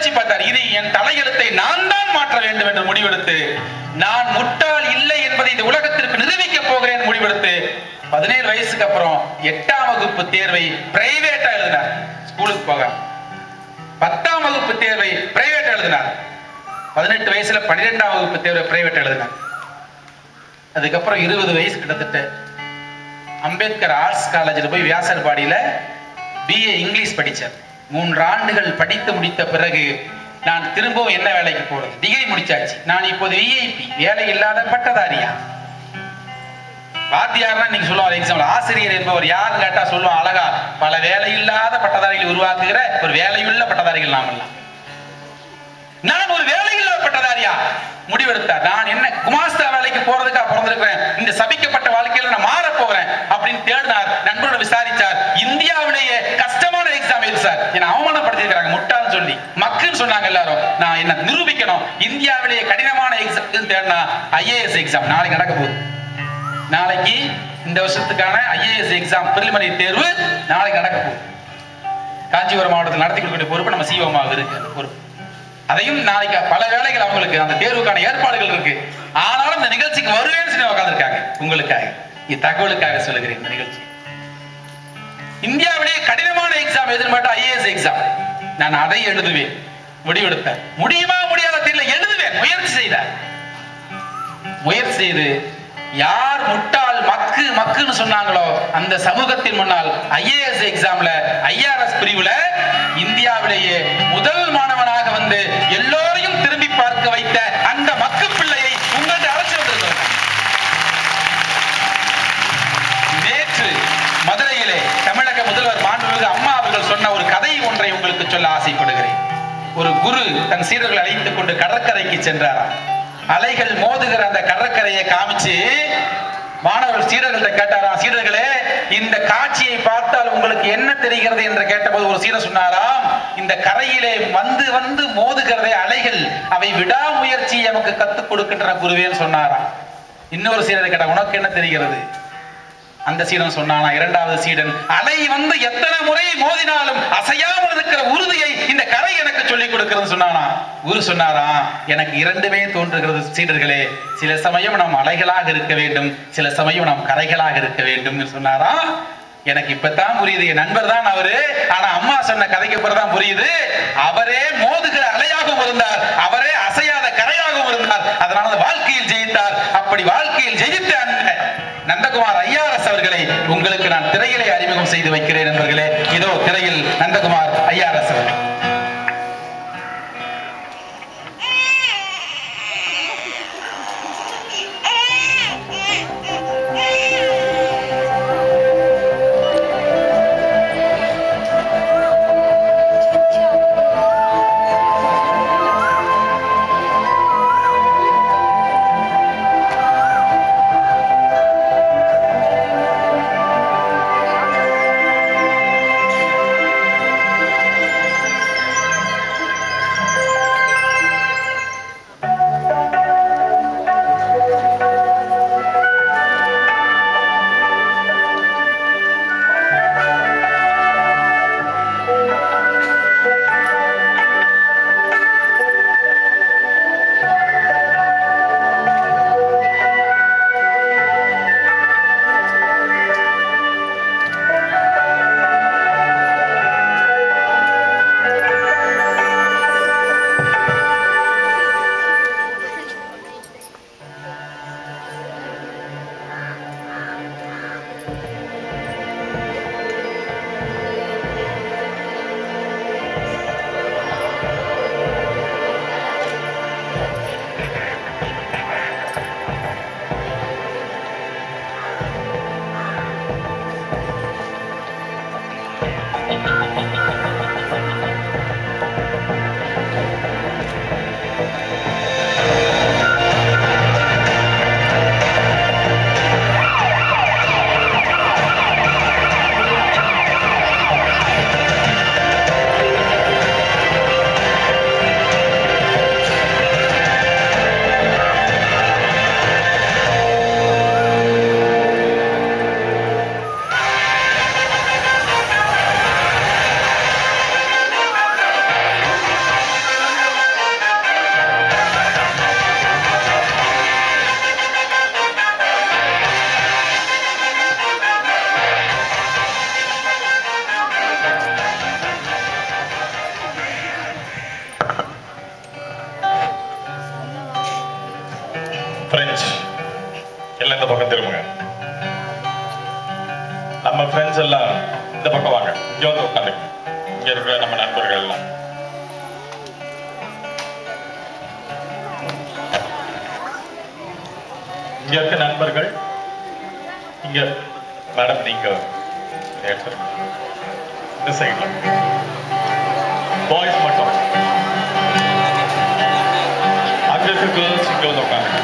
யோசிச்சு பார்த்தார் இது என் தலையெழுத்தை நான் தான் மாற்ற வேண்டும் என்று முடிவெடுத்து நான் முட்டாள் இல்லை என்பதை இந்த உலகத்திற்கு நிரூபிக்க போகிறேன் முடிவெடுத்து பதினேழு வயசுக்கு அப்புறம் எட்டாம் வகுப்பு தேர்வை பிரைவேட்டா எழுதினார் ஸ்கூலுக்கு போக பத்தாம் வகுப்பு தேர்வை பிரைவேட் எழுதினார் பதினெட்டு வயசுல பன்னிரெண்டாம் வகுப்பு தேர்வை பிரைவேட் எழுதினார் அதுக்கப்புறம் இருபது வயசு கிட்டத்தட்ட அம்பேத்கர் ஆர்ட்ஸ் காலேஜில் போய் வியாசர்பாடியில பிஏ இங்கிலீஷ் படிச்சார் மூன்று ஆண்டுகள் படித்து முடித்த பிறகு நான் திரும்பவும் என்ன வேலைக்கு போறது டிகிரி முடிச்சாச்சு நான் இப்போது விஐபி வேலை இல்லாத பட்டதாரியா வாத்தியார்னா நீங்க சொல்லுவாங்க எக்ஸாம்பிள் ஆசிரியர் என்பவர் யார் கேட்டா சொல்லுவான் அழகா பல வேலை இல்லாத பட்டதாரிகள் உருவாக்குகிற ஒரு வேலையுள்ள பட்டதாரிகள் நாமெல்லாம் நான் ஒரு வேலையில்லா பட்டதாரியா முடிவெடுத்தார் நான் என்ன குமாஸ்தா வேலைக்கு போறதுக்கா பிறந்திருக்கிறேன் இந்த சபிக்கப்பட்ட வாழ்க்கையில நான் மாற போறேன் அப்படின்னு தேடினார் நண்பரோட விசாரிச்சார் இந்தியாவிலேயே கஷ்டமான எக்ஸாம் எது சார் என்ன அவமானப்படுத்திருக்கிறாங்க முட்டாள்னு சொல்லி மக்குன்னு சொன்னாங்க எல்லாரும் நான் என்ன நிரூபிக்கணும் இந்தியாவிலேயே கடினமான எக்ஸாம் தேடினா ஐஏஎஸ் எக்ஸாம் நாளைக்கு நடக்க போகுது நாளைக்கு இந்த வருஷத்துக்கான ஐஏஎஸ் எக்ஸாம் பிரிலிமரி தேர்வு நாளைக்கு நடக்க போகுது காஞ்சிபுரம் மாவட்டத்தில் நடத்தி கொடுக்கக்கூடிய பொறுப்பு நம்ம சிஓமாக இருக்கு அந்த பொறுப்பு அதையும் நாளைக்கு பல வேலைகள் அவங்களுக்கு அந்த தேர்வுக்கான ஏற்பாடுகள் இருக்கு ஆனாலும் இந்த நிகழ்ச்சிக்கு வருவேன்னு சொல்லி உட்காந்துருக்காங்க உங்களுக்காக இத்தகவலுக்காக சொல்லுகிறேன் இந்த நிகழ்ச்சி இந்தியாவிலேயே கடினமான எக்ஸாம் எதுன்னு பார்த்தா ஐஏஎஸ் எக்ஸாம் நான் அதை எழுதுவேன் முடிவெடுத்தேன் முடியுமா முடியாத தெரியல எழுதுவேன் முயற்சி செய்தார் முயற்சி செய்து யார் முட்டாள் மக்கு மக்குன்னு சொன்னாங்களோ அந்த சமூகத்தின் முன்னால் ஐஏஎஸ் எக்ஸாம்ல ஐஆர்எஸ் பிரிவுல இந்தியாவிலேயே முதல் மாணவனாக வந்து எல்லோரையும் திரும்பி பார்க்க வைத்த அந்த மக்கு பிள்ளையை உங்கள்கிட்ட அழைச்சு வந்திருக்கிறோம் நேற்று மதுரையிலே தமிழக முதல்வர் மாண்புமிகு அம்மா அவர்கள் சொன்ன ஒரு கதை ஒன்றை உங்களுக்கு சொல்ல ஆசைப்படுகிறேன் ஒரு குரு தன் சீடர்களை அழைத்துக் கொண்டு கடற்கரைக்கு சென்றாராம் அலைகள் மோதுகிற அந்த கடற்கரையை காமிச்சு மாணவர் சீடர்கள்ட்ட கேட்டாராம் சீடர்களே இந்த காட்சியை பார்த்தால் உங்களுக்கு என்ன தெரிகிறது என்று கேட்டபோது ஒரு சீடர் சொன்னாராம் இந்த கரையிலே வந்து வந்து மோதுகிறதே அலைகள் அவை விடாமுயற்சி நமக்கு கத்துக் கொடுக்கின்றன குருவேன்னு சொன்னாராம் இன்னொரு சீடரை கேட்டா உனக்கு என்ன தெரிகிறது அந்த சீடன் சொன்னானா இரண்டாவது சீடன் அலை வந்து எத்தனை முறை மோதினாலும் அசையாமல் இருக்கிற உறுதியை இந்த கரை எனக்கு சொல்லிக் கொடுக்கிறது சொன்னானா குரு சொன்னாரா எனக்கு இரண்டுமே தோன்றுகிறது சீடர்களே சில சமயம் நாம் அலைகளாக இருக்க வேண்டும் சில சமயம் நாம் கரைகளாக இருக்க வேண்டும் என்று சொன்னாரா எனக்கு இப்பதான் புரியுது என் நண்பர் தான் அவரு ஆனா அம்மா சொன்ன கதைக்கு அப்புறம் தான் புரியுது அவரே மோதுகிற அலையாகவும் இருந்தார் அவரே அசையாத கரையாகவும் இருந்தார் அதனால அந்த வாழ்க்கையில் ஜெயித்தார் அப்படி வாழ்க்கையில் ஜெயித்த அந்த நந்தகுமார் ஐஆர்எஸ் அவர்களை உங்களுக்கு நான் திரையிலே அறிமுகம் செய்து வைக்கிறேன் நண்பர்களே இதோ திரையில் நந்தகுமார் ஐஆர்எஸ் அவர்கள் Thank எல்லாம் இந்த பக்கம் திரும்புங்க நம்ம ஃப்ரெண்ட்ஸ் எல்லாம் இந்த பக்கம் வாங்க இங்க வந்து உட்காந்துங்க இங்க இருக்கிற நம்ம நண்பர்கள் எல்லாம் இங்க இருக்க நண்பர்கள் இங்க மேடம் நீங்க எடுத்துருங்க இந்த சைட்ல பாய்ஸ் மட்டும் அங்க இருக்க கேர்ள்ஸ் இங்க வந்து உட்காந்துங்க